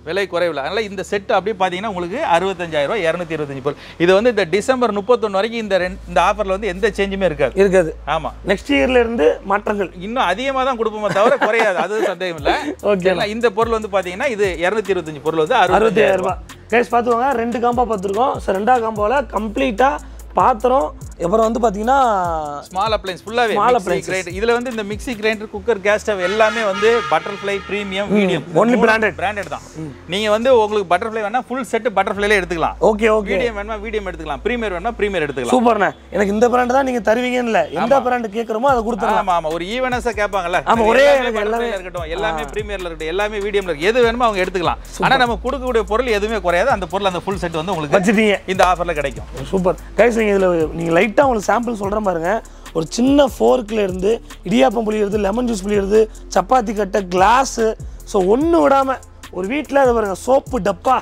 விலை குறைவில் அதனால இந்த செட் அப்படியே பார்த்தீங்கன்னா உங்களுக்கு அறுபத்தஞ்சாயிரம் ரூபாய் இரநூத்தி இருபத்தஞ்சு பொருள் இது வந்து இந்த டிசம்பர் முப்பத்தொன்று வரைக்கும் இந்த ரெண்டு இந்த ஆஃபரில் வந்து எந்த சேஞ்சுமே இருக்காது இருக்காது ஆமாம் நெக்ஸ்ட் இயர்ல இருந்து மாற்றங்கள் இன்னும் அதிகமாக தான் கொடுப்போமே தவிர குறையாது அது சந்தேகம் இல்லை ஓகே இந்த பொருள் வந்து பார்த்தீங்கன்னா இது இரநூத்தி இருபத்தஞ்சு பொருள் வந்து அறுபத்தி அறுபத்தாயிரம் ரூபாய் கைஸ் பார்த்துக்கோங்க ரெண்டு காம்போ பார்த்துருக்கோம் ஸோ ரெண்டாவது காம்போவில் கம்ப்ளீட்டாக பாத்திரம் அப்புறம் வந்து பார்த்தீங்கன்னா ஸ்மால் அப்ளைன்ஸ் ஃபுல்லாவே Small மிக்ஸி கிரைண்டர் இதுல வந்து இந்த mixie grinder cooker gas stove எல்லாமே வந்து Butterfly premium medium only branded. Branded தான் நீங்க வந்து உங்களுக்கு பட்டர்ஃப்ளை வேணா ஃபுல் செட் பட்டர்ஃப்ளைல எடுத்துக்கலாம் ஓகே ஓகே மீடியம் வேணுமா மீடியம் எடுத்துக்கலாம் பிரீமியர் வேணுமா பிரீமியர் எடுத்துக்கலாம் சூப்பர்ண்ணே எனக்கு இந்த பிராண்ட் தான் நீங்கள் தருவீங்கன்னு இல்லை எந்த பிராண்ட் கேட்குறோமோ அதை கொடுத்துடலாம் ஆமா ஆமா ஒரு ஈவனஸா கேட்பாங்கல்ல ஆமா, ஒரே எல்லாமே எனக்கு butterfly ல இருக்கட்டும் எல்லாமே பிரீமியர்ல இருக்கட்டும் எல்லாமே மீடியம்ல இருக்கு எது வேணுமோ அவங்க எடுத்துக்கலாம் ஆனா நம்ம கொடுக்கக்கூடிய பொருள் எதுவுமே குறையாது அந்த பொருள் அந்த ஃபுல் செட் வந்து உங்களுக்கு வச்சுட்டீங்க இந்த ஆஃபர்ல கிடைக்கும் சூப்பர் கைஸ் நீங்கள் இதில் நீங்கள் லைட்டாக உங்களுக்கு சாம்பிள் சொல்கிறேன் பாருங்க ஒரு சின்ன ஃபோர்க்கில் இருந்து இடியாப்பம் புளியிறது லெமன் ஜூஸ் புளியிறது சப்பாத்தி கட்டை கிளாஸு ஸோ ஒன்று விடாமல் ஒரு வீட்டில் அது பாருங்க சோப்பு டப்பா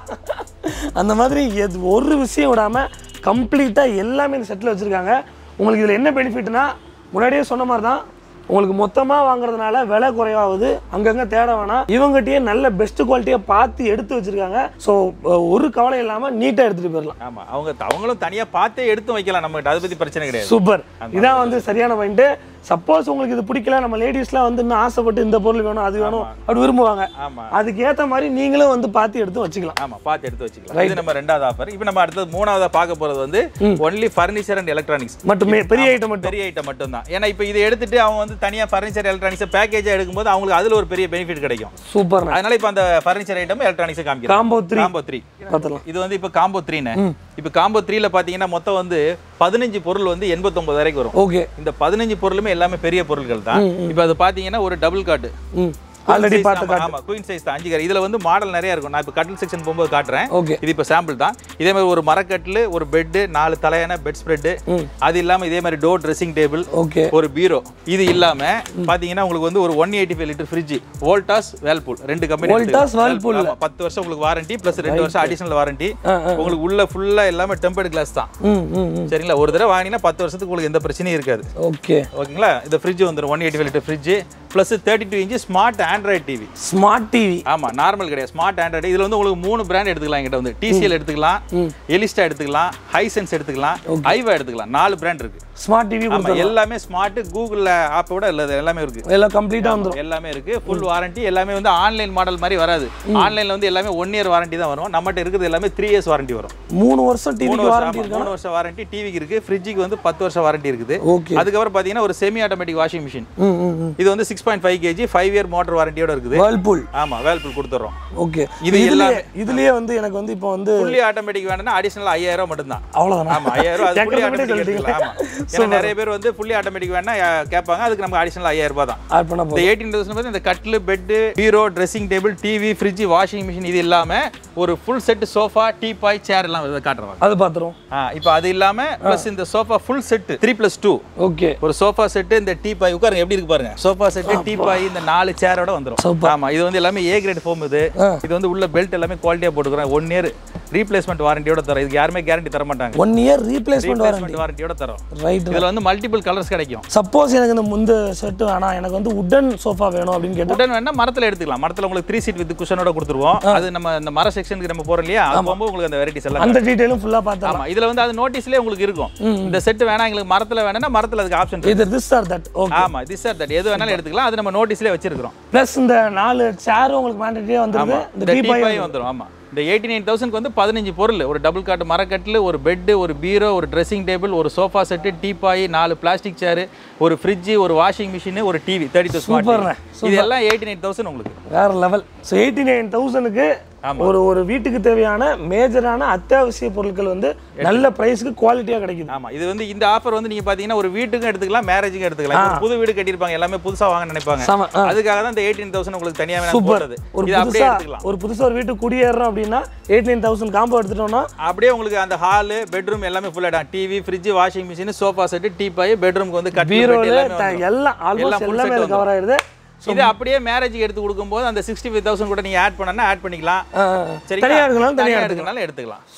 அந்த மாதிரி எது ஒரு விஷயம் விடாமல் கம்ப்ளீட்டாக எல்லாமே இந்த செட்டில் வச்சுருக்காங்க உங்களுக்கு இதில் என்ன பெனிஃபிட்னா முன்னாடியே சொன்ன மாதிரி தான் உங்களுக்கு மொத்தமாக வாங்குறதுனால விலை குறைவாகுது அங்கங்கே தேட வேணாம் இவங்ககிட்டயே நல்ல பெஸ்ட் குவாலிட்டியாக பார்த்து எடுத்து வச்சுருக்காங்க ஸோ ஒரு கவலை இல்லாமல் நீட்டாக எடுத்துகிட்டு போயிடலாம் ஆமா அவங்க அவங்களும் தனியா பார்த்தே எடுத்து வைக்கலாம் நம்ம அதை பத்தி பிரச்சனை கிடையாது சூப்பர் இதான் வந்து சரியான பாயிண்ட் சப்போஸ் உங்களுக்கு இது பிடிக்கல நம்ம லேடிஸ்லாம் வந்து இன்னும் ஆசைப்பட்டு இந்த பொருள் வேணும் அது வேணும் அப்படி விரும்புவாங்க ஆமா அதுக்கு ஏத்த மாதிரி நீங்களும் வந்து பார்த்து எடுத்து வச்சுக்கலாம் ஆமா பார்த்து எடுத்து வச்சுக்கலாம் இது நம்ம ரெண்டாவது ஆஃபர் இப்போ நம்ம அடுத்தது மூணாவதா பார்க்க போறது வந்து ஒன்லி ஃபர்னிச்சர் அண்ட் எலக்ட்ரானிக்ஸ் மட்டுமே பெரிய ஐட்டம் மட்டும் பெரிய ஐட்டம் மட்டும் தான் ஏன்னா இப்போ இதை எடுத்துட்டு அவங்க வந்து தனியா ஃபர்னிச்சர் எலக்ட்ரானிக்ஸ் பேக்கேஜா எடுக்கும்போது அவங்களுக்கு அதுல ஒரு பெரிய பெனிஃபிட் கிடைக்கும் சூப்பர் அதனால இப்போ அந்த ஃபர்னிச்சர் ஐட்டம் எலக்ட்ரானிக்ஸ் காமிக்கிறோம் காம்போ த்ரீ காம்போ த்ரீ பார்த்துலாம் இது வந்து இப்போ காம்போ த்ரீன்னு இப்போ காம்போ த்ரீல பார்த்தீங்கன்னா மொத்தம் வந்து பதினஞ்சு பொருள் வந்து எண்பத்தொன்பது வரைக்கும் வரும் ஓகே இந்த பதினஞ்சு பொருளுமே எல்லாமே பெரிய பொருட்கள் தான் இப்போ அது பார்த்தீங்கன்னா ஒரு டபுள் காட்டு ம் ஆல்ரெடி பார்த்து ஆமா குயின் சைஸ் தான் அஞ்சு கார் இதுல வந்து மாடல் நிறைய இருக்கும் நான் இப்போ கட்டில் செக்ஷன் போகும்போது காட்டுறேன் ஓகே இது இப்போ சாம்பிள் தான் இதே மாதிரி ஒரு மரக்கட்டில் ஒரு பெட்டு நாலு தலையான பெட் ஸ்ப்ரெட்டு அது இல்லாம இதே மாதிரி டோர் ட்ரெஸ்ஸிங் டேபிள் ஓகே ஒரு பீரோ இது இல்லாம பாத்தீங்கன்னா உங்களுக்கு வந்து ஒரு one eighty five litre fridge Voltas Whirlpool ரெண்டு கம்பெனி Voltas, Whirlpool. பத்து வருஷம் உங்களுக்கு வாரண்டி ப்ளஸ் ரெண்டு வருஷம் அடிஷனல் வாரண்டி உங்களுக்கு உள்ள ஃபுல்லா எல்லாமே டெம்பர்டு கிளாஸ் தான் ம் ம் ம் சரிங்களா ஒரு தடவை வாங்கினா பத்து வருஷத்துக்கு உங்களுக்கு எந்த பிரச்சனையும் இருக்காது ஓகே ஓகேங்களா இந்த ஃப்ரிட்ஜ் வந்துடும் one eighty five litre fridge plus thirty two inch smart Android TV smart TV ஆமா நார்மல் கிடையாது ஸ்மார்ட் ஆண்ட்ராய்டு இதுல வந்து உங்களுக்கு மூணு பிராண்ட் எடுத்துக்கலாம் என்கிட்ட வந்து டிசிஎல் எடுத்துக்கலாம் எலிஸ்டா எடுத்துக்கலாம் ஹைசென்ஸ் எடுத்துக்கலாம் ஐவா எடுத்துக்கலாம் நாலு பிராண்ட் இருக்கு ஸ்மார்ட் டிவி ஆமா எல்லாமே ஸ்மார்ட் கூகுள்ல ஆப்போட இல்லது எல்லாமே இருக்கு எல்லாம் கம்ப்ளீட்டாக வந்துடும் எல்லாமே இருக்கு ஃபுல் வாரண்டி எல்லாமே வந்து ஆன்லைன் மாடல் மாதிரி வராது ஆன்லைன்ல வந்து எல்லாமே ஒன் இயர் வாரண்டி தான் வரும் நம்மகிட்ட இருக்கிறது எல்லாமே த்ரீ இயர்ஸ் வாரண்டி வரும் மூணு வருஷம் மூணு டிவிக்கு வருஷம் வாரண்டி ஆமா, இருக்கா மூணு வருஷம் வாரண்டி டிவிக்கு இருக்கு ஃப்ரிட்ஜுக்கு வந்து பத்து வருஷம் வாரண்டி இருக்குது ஓகே அதுக்கப்புறம் பாத்தீங்கன்னா ஒரு செமி ஆட்டோமேட்டிக் வாஷிங் மிஷின் ம் ம் ம் இது வந்து six point five KG five year motor வாரண்டியோட இருக்குது வேர்ல்பூல் ஆமா வேல்பூல் கொடுத்துறோம் ஓகே இது இது எல்லாமே. இதுலயே வந்து எனக்கு வந்து இப்போ வந்து ஃபுல்லி ஆட்டோமேட்டிக் வேணும்னா அடிஷனல் ஐயாயிரம் ரூபாய் மட்டும்தான் அவ்வளோதானா ஆமா ஐயாயிரம் ரூபாய் அது ஃபுல்லி கேட்கறத மட்டும் ஆட்டோமேட்டிக் எடுத்துக்கலாம் ஆமா ஏன்னா நிறைய பேர் வந்து ஃபுல்லி ஆட்டோமேட்டிக் வேணா அஹ், கேட்பாங்க அதுக்கு நமக்கு அடிஷனல் ஐயாயிரம் ரூபாய் தான் ஆட் பண்ண இந்த போதும் எயிட்டீன் தௌசண்ட் பார்த்து இந்த கட்டில் bed bureau dressing table TV fridge washing machine இது இல்லாம ஒரு full set sofa teapoy chair எல்லாம் இதை காட்டுறாங்க அது பார்த்துரும் இப்போ அது இல்லாம ப்ளஸ் இந்த sofa full set three plus two okay ஒரு சோஃபா செட்டு இந்த டீ பாய் உட்காருங்க எப்படி இருக்கு பாருங்க சோஃபா செட்டு டீ பாய் இந்த நாலு சேரோட வந்துரும் Super. ஆமா இது வந்து எல்லாமே ஏ கிரேட் ஃபோம் இது ஆ. இது வந்து உள்ள பெல்ட் எல்லாமே குவாலிட்டியா போட்டுக்கிறோம் ஒன் இயர் ரீப்ளேஸ்மெண்ட் வாரண்டியோட தரோம் இதுக்கு யாருமே கேரண்டி தர மாட்டாங்க one year replacement warranty replacement வாரண்டியோட தரோம் ரைட் இதுல வந்து மல்டிபிள் கலர்ஸ் கிடைக்கும் சப்போஸ் எனக்கு இந்த முந்த செட்டு வேணாம் எனக்கு வந்து உட்டன் சோஃபா வேணும் அப்படின்னு கேட்டா உடன் வேணா மரத்துல எடுத்துக்கலாம் மரத்துல உங்களுக்கு த்ரீ சீட் வித் குஷனோட கொடுத்துருவோம் அது நம்ம இந்த மர செக்ஷனுக்கு நம்ம போறோம் இல்லையா அது போகும்போது உங்களுக்கு அந்த வெரைட்டிஸ் எல்லாம் அந்த டீட்டெயிலும் ஃபுல்லாக பார்த்தா ஆமா இதுல வந்து அது நோட்டீஸ்லயே உங்களுக்கு இருக்கும் இந்த செட் வேணா எங்களுக்கு மரத்துல வேணும்னா மரத்துல அதுக்கு ஆப்ஷன் இது திஸ் ஆர் தட் ஓகே ஆமா திஸ் ஆர் தட் எது வேணாலும் எடுத்துக்கலாம் அது நம்ம நோட்டீஸ்லயே வச்சிருக்கிறோம் ப்ளஸ் இந்த நாலு சேரும் உங்களுக்கு மேண்டேட்டரியாக வந்துருது இந்த இந்த டீ பாய் டீபாய் வந்துரும் ஆமா இந்த எயிட்டி நைன் தௌசண்ட்க்கு வந்து பதினஞ்சு பொருள் ஒரு டபுள் காட்டு மரக்கட்டில் ஒரு பெட்டு ஒரு பீரோ ஒரு ட்ரெஸ்ஸிங் டேபிள் ஒரு சோஃபா செட்டு டீபாய் நாலு பிளாஸ்டிக் சேர் ஒரு ஃப்ரிட்ஜ் ஒரு வாஷிங் மிஷின் ஒரு டிவி தேர்ட்டி டூ சூப்பர்ண்ணே, இது எல்லாம் எயிட்டி நைன் தௌசண்ட் உங்களுக்கு வேற லெவல் ஸோ எயிட்டி நைன் தௌசண்ட்க்கு ஆமா. ஒரு ஒரு வீட்டுக்கு தேவையான மேஜரான அத்தியாவசிய பொருட்கள் வந்து நல்ல ப்ரைஸ்க்கு குவாலிட்டியாக கிடைக்குது ஆமா இது வந்து இந்த ஆஃபர் வந்து நீங்க பாத்தீங்கன்னா ஒரு வீட்டுக்கும் எடுத்துக்கலாம் மேரேஜுக்கும் எடுத்துக்கலாம் இப்ப புது வீடு கட்டியிருப்பாங்க எல்லாமே புதுசா வாங்க நினைப்பாங்க செம ஆ அதுக்காக தான் இந்த எயிட்டீன் தௌசண்ட் உங்களுக்கு தனியாக வேணும் சூப்பர் போடுறது ஒரு இது அப்படியே புதுசா எடுத்துக்கலாம் ஒரு புதுசா ஒரு வீட்டுக்கு குடியேறோம் அப்படின்னா எயிட் நைன் தௌசண்ட் காம்போ எடுத்துட்டோம்னா அப்படியே உங்களுக்கு அந்த ஹாலு பெட்ரூம் எல்லாமே ஃபுல் ஆயிடும் TV fridge washing machine sofa set teapoy பெட்ரூம்க்கு வந்து கட்டில் bed பீரோல எல்லாமே வந்துரும். எல்லாம் ஆல்மோஸ்ட் full எல்லாமே set அது கவர் ஆயிடுது இது அப்படியே மேரேஜுக்கு எடுத்து கொடுக்கும்போது அந்த சிக்ஸ்டி ஃபைவ் தௌசண்ட் கூட நீங்க ஆட் பண்ணனா ஆட் பண்ணிக்கலாம் ஆ, சரிங்களா தனியா எடுக்கலாம் தனியா தனியா எடுத்துக்கலாம் எடுக்கனாலும் எடுத்துக்கலாம் சூப்பர்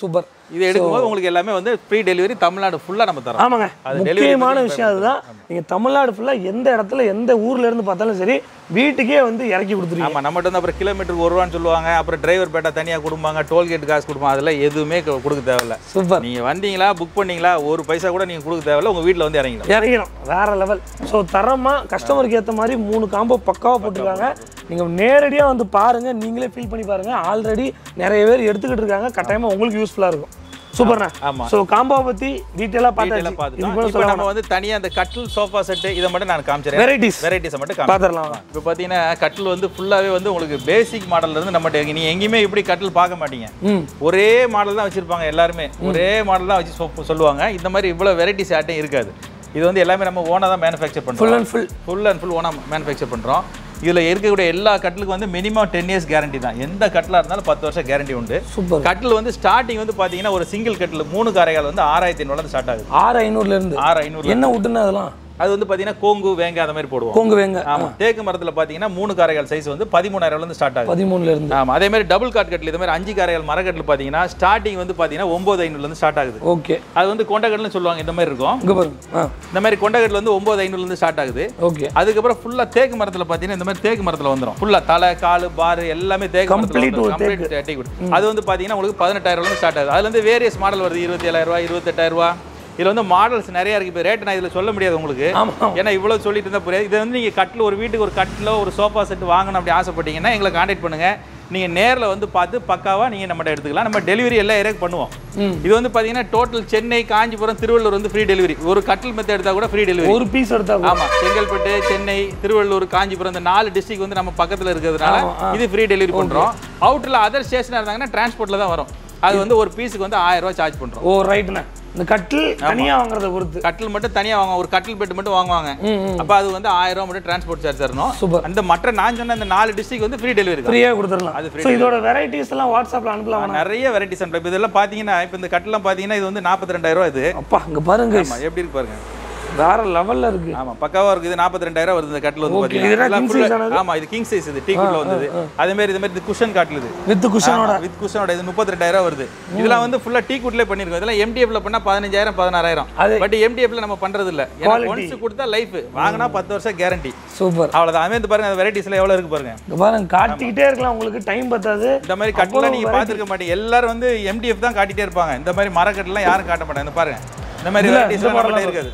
இது எடுக்கும்போது உங்களுக்கு எல்லாமே வந்து ஃப்ரீ டெலிவரி தமிழ்நாடு ஃபுல்லா நம்ம தரோம் ஆமாங்க அது delivery முக்கியமான பண்ணி விஷயம் அதுதான் நீங்கள் தமிழ்நாடு ஃபுல்லாக எந்த இடத்துல எந்த ஊர்ல இருந்து பார்த்தாலும் சரி வீட்டுக்கே வந்து இறக்கி கொடுத்துருவீங்க ஆமா நம்மகிட்ட வந்து அப்புறம் கிலோமீட்டருக்கு ஒரு ரூபான்னு சொல்லுவாங்க அப்புறம் டிரைவர் பேட்டா தனியா கொடுப்பாங்க டோல்கேட் காசு கொடுப்பாங்க அதெல்லாம் எதுவுமே கு- கொடுக்க தேவையில்ல சூப்பர் நீங்க வந்தீங்களா புக் பண்ணீங்களா ஒரு பைசா கூட நீங்க கொடுக்க தேவையில்ல உங்க வீட்ல வந்து இறங்கிடும் இறங்கிடும் வேற லெவல் ஸோ தரமாக கஸ்டமருக்கு ஏற்ற மாதிரி மூணு காம்போ பக்காவாக போட்டிருக்காங்க நீங்கள் நேரடியாக வந்து பாருங்கள் நீங்களே ஃபீல் பண்ணி பாருங்கள் ஆல்ரெடி நிறைய பேர் எடுத்துக்கிட்டு இருக்காங்க கட்டாயமாக உங்களுக்கு யூஸ்ஃபுல்லாக இருக்கும் சூப்பர்ண்ணா ஆமா. ஸோ காம்போவை பற்றி டீட்டெயிலாக டீட்டெயிலாக பார்த்தாச்சு இது பார்த்துட்டோம் கூட இப்போ நம்ம சொல்ல வந்து தனியா அந்த கட்டில் சோஃபா செட்டு இதை மட்டும் நான் காமிச்சிடுறேன் வெரைட்டிஸ் வெரைட்டிஸை மட்டும் காமிக்கிறேன் பார்த்துடலாம் இப்போ பார்த்தீங்கன்னா கட்டில் வந்து ஃபுல்லாகவே வந்து உங்களுக்கு பேசிக் மாடல்ல இருந்து நம்மகிட்ட நீ எங்கேயுமே இப்படி கட்டில் பார்க்க மாட்டீங்க ம் ஒரே மாடல் தான் வச்சிருப்பாங்க எல்லாருமே ஒரே மாடல் தான் வச்சு சொ- சொல்லுவாங்க இந்த மாதிரி இவ்வளோ வெரைட்டிஸ் யார்ட்டையும் இருக்காது இது வந்து எல்லாமே நம்ம ஓனாக தான் மேனுஃபேக்சர் ஃபுல் பண்ணுறோம் and full full and full ஓனாக மேனுஃபேக்சர் பண்ணுறோம் இதில் இருக்கக்கூடிய எல்லா கட்டிலுக்கும் வந்து மினிமம் டென் இயர்ஸ் கேரண்டி தான் எந்த கட்டிலாக இருந்தாலும் பத்து வருஷம் கேரண்டி உண்டு சூப்பர் கட்டில் வந்து ஸ்டார்டிங் வந்து பார்த்தீங்கன்னா ஒரு சிங்கிள் கட்டில் மூணு காரைகால் வந்து ஆறாயிரத்தி ஐநூறுல ஸ்டார்ட் ஆகுது ஆறு ஐநூறுலேருந்து ஆறு ஐநூறு என்ன விட்டுன்னு அதெல்லாம் அது வந்து பார்த்தீங்கன்னா கோங்கு வேங்க அந்த மாதிரி போடுவோம் கோங்கு வேங்க ஆமா தேக்கு மரத்தில் பார்த்தீங்கன்னா மூணு காரைகால் சைஸ் வந்து பதிமூணாயிரம்ல இருந்து ஸ்டார்ட் ஆகுது பதிமூணுலேருந்து ஆமா அதே மாதிரி டபுள் காட் கட்டில் இது மாதிரி அஞ்சு காரைகள் மரக்கட்டில் பார்த்தீங்கன்னா ஸ்டார்டிங் வந்து பார்த்தீங்கன்னா ஒம்பது ஐநூறுலேருந்து ஸ்டார்ட் ஆகுது ஓகே அது வந்து கொண்டக்கடல்னு சொல்லுவாங்க இந்த மாதிரி இருக்கும் இங்கே பாருங்க ஆ இந்த மாதிரி கொண்டக்கடல் வந்து ஒம்பது ஐநூறுலேருந்து ஸ்டார்ட் ஆகுது ஓகே அதுக்கப்புறம் ஃபுல்லாக தேக்கு மரத்தில் பார்த்தீங்கன்னா இந்த மாதிரி தேக்கு மரத்தில் வந்துடும் ஃபுல்லாக தலை காலு பாரு எல்லாமே தேக்கு Complete ஒரு கம்ப்ளீட் தேக்கு அது வந்து பார்த்தீங்கன்னா உங்களுக்கு பதினெட்டாயிரம் ஸ்டார்ட் ஆகுது அதுல இருந்து வேரியஸ் மாடல் வருது இருபத்தி ஏழாயிரம் ரூபா இருபத்தெட்டாயிரம் ரூபா இதுல வந்து மாடல்ஸ் நிறைய இருக்கு இப்போ ரேட் நான் இதுல சொல்ல முடியாது உங்களுக்கு ஆமாம் ஏன்னா இவ்வளவு சொல்லிட்டு இருந்தா புரியாது இது வந்து நீங்க கட்டில் ஒரு வீட்டுக்கு ஒரு கட்டில் ஒரு சோஃபா செட் வாங்கணும் அப்படி ஆசைப்பட்டீங்கன்னா எங்களை காண்டாக்ட் பண்ணுங்க நீங்க நேர்ல வந்து பார்த்து பக்காவா நீங்க நம்மகிட்ட எடுத்துக்கலாம் நம்ம டெலிவரி எல்லா ஏரியாவுக்கு பண்ணுவோம் ம். இது வந்து பாத்தீங்கன்னா டோட்டல் சென்னை காஞ்சிபுரம் திருவள்ளூர் வந்து ஃப்ரீ டெலிவரி ஒரு கட்டில் மெத்த எடுத்தா கூட ஃப்ரீ டெலிவரி ஒரு பீஸ் எடுத்தா கூட ஆமா செங்கல்பட்டு சென்னை திருவள்ளூர் காஞ்சிபுரம் இந்த நாலு டிஸ்ட்ரிக்ட் வந்து நம்ம பக்கத்துல இருக்கிறதுனால இது ஃப்ரீ டெலிவரி பண்றோம் அவுட்டர்ல அதர் ஸ்டேஷனா இருந்தாங்கன்னா டிரான்ஸ்போர்ட்ல தான் வரும் அது வந்து ஒரு பீஸுக்கு வந்து ஆயிரம் ரூபாய் சார்ஜ் பண்றோம் ஓ ரைட்டுண்ணே இந்த கட்டில் தனியாக வாங்குறத பொறுத்து கட்டில் மட்டும் தனியா வாங்குவாங்க ஒரு கட்டில் பெட் மட்டும் வாங்குவாங்க ம் ம் அப்ப அது வந்து ஆயிரம் ரூபாய் மட்டும் டிரான்ஸ்போர்ட் சார்ஜ் தரணும் சூப்பர் அந்த மற்ற நான் சொன்ன அந்த நாலு டிஸ்ட்ரிக்ட் வந்து ஃப்ரீ டெலிவரி தான் ஃப்ரீயாக கொடுத்துடலாம் அது free ஸோ இதோட வெரைட்டிஸ் எல்லாம் வாட்ஸ்அப்பில் அனுப்பலாம் நிறைய வெரைட்டிஸ் அண்ட் இப்போ இதெல்லாம் பாத்தீங்கன்னா இப்போ இந்த கட்டிலாம் பாத்தீங்கன்னா இது வந்து நாற்பத்தி ரெண்டாயிரம் ரூபாய் இது அப்பா இங்க பாருங்க ஆமா எப்படி இருக்கு பாருங்க வேற லெவல்ல இருக்கு ஆமா பக்காவா இருக்கு இது நாற்பத்தி ரெண்டாயிரம் வருது இந்த கட்டில் வந்து Okay, பாத்தீங்கன்னா இதெல்லாம் எல்லாம் king full- size ஆனது? ஆமா இது கிங் சைஸ் இது டீ குட்ல வந்தது அதே மாதிரி இது மாதிரி இது குஷன் காட்டில் இது வித் குஷனோட வித் குஷனோட இது முப்பத்தி ரெண்டாயிரம் வருது இதெல்லாம் வந்து ஃபுல்லா டீ குட்லேயே பண்ணிருக்கோம் இதெல்லாம் எம்டிஎஃப்ல பண்ணா பதினஞ்சாயிரம் பதினாறாயிரம் அது- பட் எம்டிஎஃப்ல நம்ம பண்றது இல்ல ஏன்னா ஒன்ஸ் கொடுத்தா லைஃப் வாங்கினா பத்து வருஷம் கேரண்டி சூப்பர் அவ்வளவுதான் அதே மாதிரி பாருங்க வெரைட்டிஸ்ல எவ்வளவு இருக்கு பாருங்க இங்க பாருங்க காட்டிக்கிட்டே இருக்கலாம் உங்களுக்கு டைம் பத்தாது இந்த மாதிரி கட்டிலாம் நீங்க பார்த்திருக்க மாட்டீங்க எல்லாரும் வந்து எம்டிஎஃப் தான் காட்டிட்டே இருப்பாங்க இந்த மாதிரி மரக்கட்டெல்லாம் யாரும் காட்ட மாட்டாங்க இந்த பாருங்க இந்த மாதிரி இதுல- வெரைட்டிஸ் இந்த நம்மகிட்ட இருக்காது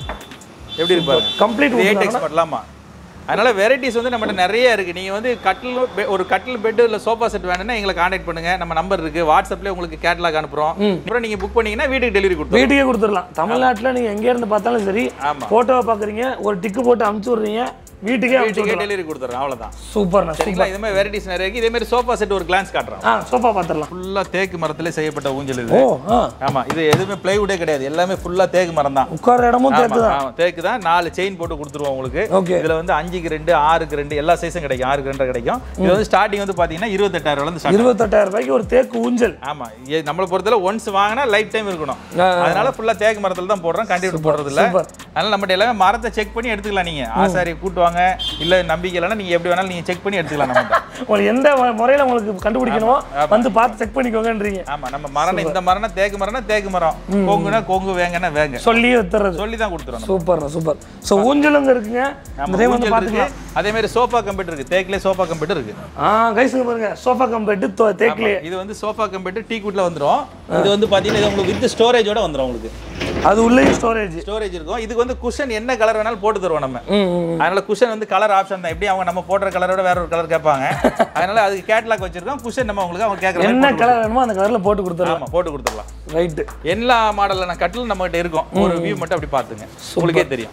எப்படி இருக்கு பாருங்க கம்ப்ளீட் இது எயிட் எக்ஸ் பண்ணலாமா அதனால வெரைட்டிஸ் வந்து நம்மகிட்ட நிறைய இருக்கு நீங்க வந்து கட்டில் பெ- ஒரு கட்டில் பெட் இல்ல சோஃபா செட் வேணும்னா எங்களை காண்டாக்ட் பண்ணுங்க நம்ம நம்பர் இருக்கு வாட்ஸ்அப்ல உங்களுக்கு கேட்டலாக் அனுப்புறோம் அப்புறம் நீங்க புக் பண்ணீங்கன்னா வீட்டுக்கு டெலிவரி கொடுத்துருவோம் வீட்டுக்கே கொடுத்துடலாம் தமிழ்நாட்டுல நீங்க எங்க இருந்து பார்த்தாலும் சரி ஆமா போட்டோவை பாக்குறீங்க ஒரு டிக்கு போட்டு அமுச்சு விடுறீங்க வீட்டுக்கே அமுச்சு வீட்டுக்கே டெலிவரி கொடுத்துறோம் அவ்வளவுதான் சூப்பர்ண்ணா சரிங்களா இது மாதிரி வெரைட்டிஸ் நிறைய இருக்கு இதே மாதிரி சோஃபா செட் ஒரு கிளான்ஸ் காட்டுறோம் ஆ சோஃபா பார்த்துடலாம் ஃபுல்லா தேக்கு மரத்திலே செய்யப்பட்ட ஊஞ்சல் இது ஓ ஆ ஆமா இது எதுவுமே பிளைவுட்டே கிடையாது எல்லாமே ஃபுல்லா தேக்கு மரம் தான் உட்கார இடமும் சேர்த்து தான் ஆமா, தேக்கு தான் நாலு செயின் போட்டு கொடுத்துருவோம் உங்களுக்கு ஓகே இதுல வந்து அஞ்சுக்கு ரெண்டு ஆறுக்கு ரெண்டு எல்லா சைஸும் கிடைக்கும் ஆறுக்கு ரெண்டு கிடைக்கும் இது வந்து ஸ்டார்டிங் வந்து பாத்தீங்கன்னா இருபத்தெட்டாயிரம் ரூபாய் ஸ்டார்ட் இருபத்தெட்டாயிரம் ரூபாய்க்கு ஒரு தேக்கு ஊஞ்சல் ஆமா ஏ- நம்மளை பொறுத்தல ஒன்ஸ் வாங்கினா லைஃப் டைம் இருக்கணும் ஆ, அதனால ஃபுல்லா தேக்கு மரத்துல தான் போடுறோம் கண்டிப்பா போடுறது இல்ல சூப்பர் அதனால நம்மகிட்ட எல்லாமே மரத்தை செக் பண்ணி எடுத்துக்கலாம் நீங்க ஆசாரி கூட்டுவாங்க இல்ல நம்பிக்கை இல்லைன்னா நீங்க எப்படி வேணாலும் நீங்க செக் பண்ணி எடுத்துக்கலாம் நம்மகிட்ட உங்களுக்கு எந்த மு- முறையில உங்களுக்கு கண்டுபிடிக்கணுமோ வந்து பார்த்து செக் பண்ணிக்கோங்கன்றீங்க ஆமா நம்ம மரம் இந்த மரம்னா தேக்கு மரம்னா தேக்கு மரம் கொங்குனா கொங்கு வேங்கன்னா வேங்க சொல்லி வித்துறது சொல்லி தான் கொடுத்துருவோம் நம்ம. சூப்பர்ண்ணா சூப்பர் ஸோ ஊஞ்சலுங்க இருக்குங்க ஆமா, இந்த டைம் வந்து ஊஞ்சல் பார்த்துக்கலாம் இருக்கு. அதே மாதிரி சோஃபா கம்ப்யூட்டர் இருக்கு தேக்கிலே சோஃபா கம்ப்யூட்டர் இருக்கு ஆ கைஸுங்க பாருங்க சோஃபா கம்பெட்டு தேக்கிலே இது வந்து சோஃபா கம்ப்யூட்டர் டீ குட்ல வந்துரும் இது வந்து பாத்தீங்கன்னா இது உங்களுக்கு வித் ஸ்டோரேஜோட வந்துரும் உங்களுக்கு அது உள்ளேயும் ஸ்டோரேஜ் ஸ்டோரேஜ் இருக்கும் இதுக்கு வந்து குஷன் என்ன கலர் வேணாலும் போட்டு தருவோம் நம்ம ம் ம். அதனால குஷன் வந்து கலர் ஆப்ஷன் தான் எப்படி அவங்க நம்ம போடுற கலரோட வேற ஒரு கலர் கேட்பாங்க அதனால அதுக்கு கேட்லாக் வச்சிருக்கோம் குஷன் நம்ம உங்களுக்கு அவங்க கேட்கற என்ன கலர் வேணுமோ அந்த கலர்ல போட்டு கொடுத்துடலாம் ஆமா போட்டு கொடுத்துடலாம் ரைட்டு எல்லா மாடலான கட்டில் நம்ம கிட்ட இருக்கும் ஒரு வியூ மட்டும் அப்படி பாத்துங்க உங்களுக்கே தெரியும்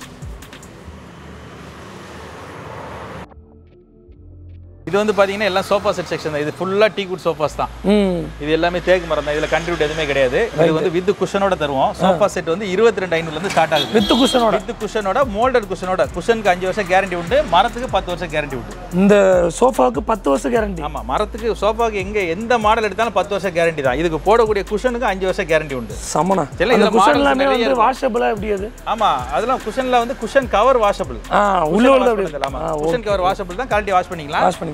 இது வந்து பாத்தீங்கன்னா எல்லாம் சோஃபா செட் செக்ஷன் தான் இது ஃபுல்லா டீ குட் சோஃபாஸ் தான் ம் இது எல்லாமே தேக்கு மரம் தான் இதுல கண்ட்ரிபியூட் எதுவுமே கிடையாது இது வந்து வித் குஷனோட தருவோம் சோஃபா செட் வந்து இருபத்தி ரெண்டு ஐநூறுல இருந்து ஸ்டார்ட் ஆகுது வித்து குஷனோட வித் குஷனோட மோல்டட் குஷனோட குஷனுக்கு அஞ்சு வருஷம் கேரண்டி உண்டு மரத்துக்கு பத்து வருஷம் கேரண்டி உண்டு இந்த சோஃபாவுக்கு பத்து வருஷம் கேரண்டி ஆமா மரத்துக்கு சோஃபாக்கு எங்க எந்த மாடல் எடுத்தாலும் பத்து வருஷம் கேரண்டி தான் இதுக்கு போடக்கூடிய குஷனுக்கு அஞ்சு வருஷம் கேரண்டி உண்டு சமணா இல்ல, அந்த இதுல குஷன் models எல்லாமே நிறைய வந்து இருக்கும். வாஷபிளா எப்படி அது ஆமா அதெல்லாம் குஷன்ல வந்து குஷன் கவர் வாஷபிள் ஆ உள்ள உள்ள அப்படி ஆமா குஷன் கவர் வாஷபிள் தான் கழட்டி வாஷ் பண்ணிக்கலாம் வாஷ் பண்ணிக்கலாம்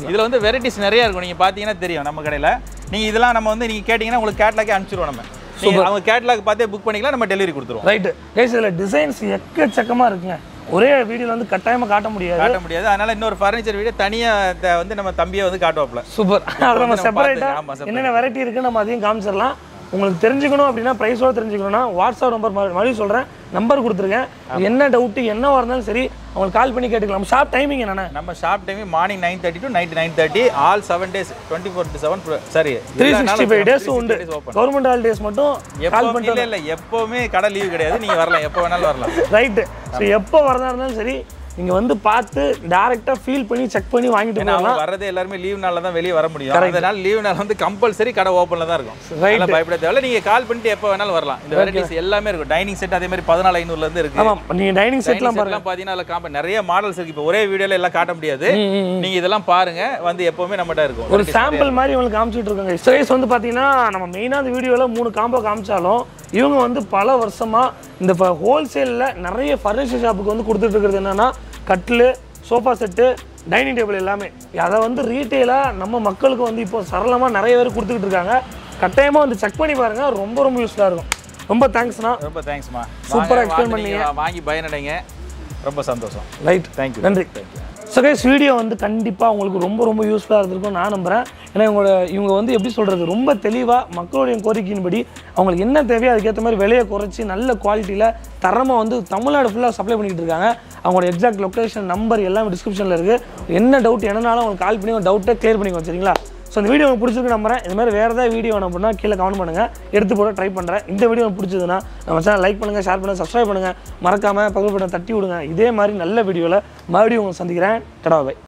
ஓகே இதில் வந்து வெரைட்டிஸ் நிறைய இருக்கும் நீங்கள் பார்த்தீங்கன்னா தெரியும் நம்ம கடையில் நீங்கள் இதெல்லாம் நம்ம வந்து நீங்கள் கேட்டிங்கன்னா உங்களுக்கு கேட்லாக்கே அனுப்பிச்சிருவோம் நம்ம நீங்கள் அவங்க கேட்லாக் பார்த்தே புக் பண்ணிக்கலாம் நம்ம டெலிவரி கொடுத்துருவோம் ரைட்டு கைஸ் இதில் டிசைன்ஸ் எக்கச்சக்கமாக இருக்குங்க ஒரே வீடியோவில் வந்து கட்டாயமாக காட்ட முடியாது காட்ட முடியாது அதனால இன்னொரு ஃபர்னிச்சர் வீடியோ தனியாக வந்து நம்ம தம்பியை வந்து காட்டுவாப்ல சூப்பர் அதை நம்ம நம்ம செப்பரேட்டாக பார்த்து- ஆமா, separate. என்னென்ன வெரைட்டி இருக்குன்னு நம்ம அதையும் காமிச்சிடலாம் உங்களுக்கு தெரிஞ்சுக்கணும் அப்படின்னா ப்ரைஸோட தெரிஞ்சுக்கணும்னா வாட்ஸ்அப் நம்பர் மறுபடியும் சொல்கிறேன் நம்பர் கொடுத்துருக்கேன் என்ன டவுட்டு என்னவா இருந்தாலும் சரி அவங்களுக்கு கால் பண்ணி கேட்டுக்கலாம் ஷாப் டைமிங் என்னென்ன நம்ம shop time morning nine thirty to night nine thirty all seven days twenty four to seven sorry three sixty five days உண்டு கவர்மெண்ட் ஹாலிடேஸ் மட்டும் கால் எப்போ பண்ணிட்டு இல்லை இல்லை எப்போவுமே கடை லீவு கிடையாது நீங்கள் வரலாம் எப்போ வேணாலும் வரலாம் ரைட்டு ஸோ எப்போ வரதா இருந்தாலும் சரி நீங்கள் வந்து பார்த்து டேரெக்டாக ஃபீல் பண்ணி செக் பண்ணி வாங்கிட்டு ஏன்னா போகலாம் அவங்க வரதே எல்லாருமே லீவ் நாள்ல தான் வெளியே வர முடியும் அதனால லீவ் நாள் வந்து கம்பல்சரி கடை ஓப்பன்ல தான் இருக்கும் Right. அதனால பயப்பட தேவையில்ல நீங்க கால் பண்ணிட்டு எப்போ வேணாலும் வரலாம் இந்த வெரைட்டிஸ் எல்லாமே இருக்கும் டைனிங் செட் அதே மாதிரி பதினாலு ஐநூறுல இருந்து இருக்கு ஆமாம் நீங்கள் டைனிங் செட்லாம் டைனிங் செட்லாம் பாத்தீங்கன்னா அதுல காம்ப நிறைய மாடல்ஸ் இருக்கு இப்போ ஒரே வீடியோல எல்லாம் காட்ட முடியாது நீங்க இதெல்லாம் பாருங்க வந்து எப்பவுமே நம்மகிட்ட இருக்கும் ஒரு சாம்பிள் மாதிரி உங்களுக்கு காமிச்சிட்டு இருக்காங்க சைஸ் வந்து பார்த்தீங்கன்னா நம்ம மெயினாக இந்த வீடியோவில் மூணு காம்போ காமிச்சாலும் இவங்க வந்து பல வருஷமாக இந்த ஹோல்சேலில் நிறைய ஃபர்னிச்சர் ஷாப்புக்கு வந்து கொடுத்துட்டு இருக்கிறது என்னன்னா கட்டில் சோஃபா செட்டு டைனிங் டேபிள் எல்லாமே அதை வந்து ரீட்டெயிலாக நம்ம மக்களுக்கு வந்து இப்போ சரளமாக நிறைய பேர் கொடுத்துக்கிட்டு இருக்காங்க கட்டாயமாக வந்து செக் பண்ணி பாருங்க ரொம்ப ரொம்ப யூஸ்ஃபுல்லாக இருக்கும் ரொம்ப தேங்க்ஸ்ண்ணா ரொம்ப தேங்க்ஸ்மா Super ஆ explain பண்ணீங்க. வாங்கி பயனடைங்க ரொம்ப சந்தோஷம் ரைட் Thank you. நன்றி ஸோ கைஸ் வீடியோ வந்து கண்டிப்பாக உங்களுக்கு ரொம்ப ரொம்ப யூஸ்ஃபுல்லாக இருந்திருக்கும் நான் நம்புகிறேன் ஏன்னா இவங்களோட இவங்க வந்து எப்படி சொல்கிறது ரொம்ப தெளிவாக மக்களுடைய கோரிக்கையின்படி அவங்களுக்கு என்ன தேவையோ அதுக்கேற்ற மாதிரி விலையை குறைச்சி நல்ல குவாலிட்டியில் தரமாக வந்து தமிழ்நாடு ஃபுல்லாக சப்ளை பண்ணிக்கிட்டு இருக்காங்க அவங்களோட எக்ஸாக்ட் லொக்கேஷன் நம்பர் எல்லாமே டிஸ்கிரிப்ஷனில் இருக்குது என்ன டவுட் என்னனாலும் உங்களுக்கு கால் பண்ணி ஒரு டவுட்டை க்ளியர் பண்ணி வச்சுருங்களா ஸோ இந்த வீடியோ உங்களுக்கு பிடிச்சிருக்கு நம்புறேன் இந்த மாதிரி வேறு ஏதாவது வீடியோ வேணும் அப்படின்னா கீழே கமெண்ட் பண்ணுங்கள் எடுத்து போட ட்ரை பண்ணுறேன் இந்த வீடியோ உங்களுக்கு பிடிச்சதுன்னா நம்ம சேனல் லைக் பண்ணுங்கள் ஷேர் பண்ணுங்கள் சப்ஸ்கிரைப் பண்ணுங்கள் மறக்காமல் பக்கத்து பட்டன் தட்டி விடுங்க இதே மாதிரி நல்ல வீடியோவில் மறுபடியும் உங்களை சந்திக்கிறேன் டடா பை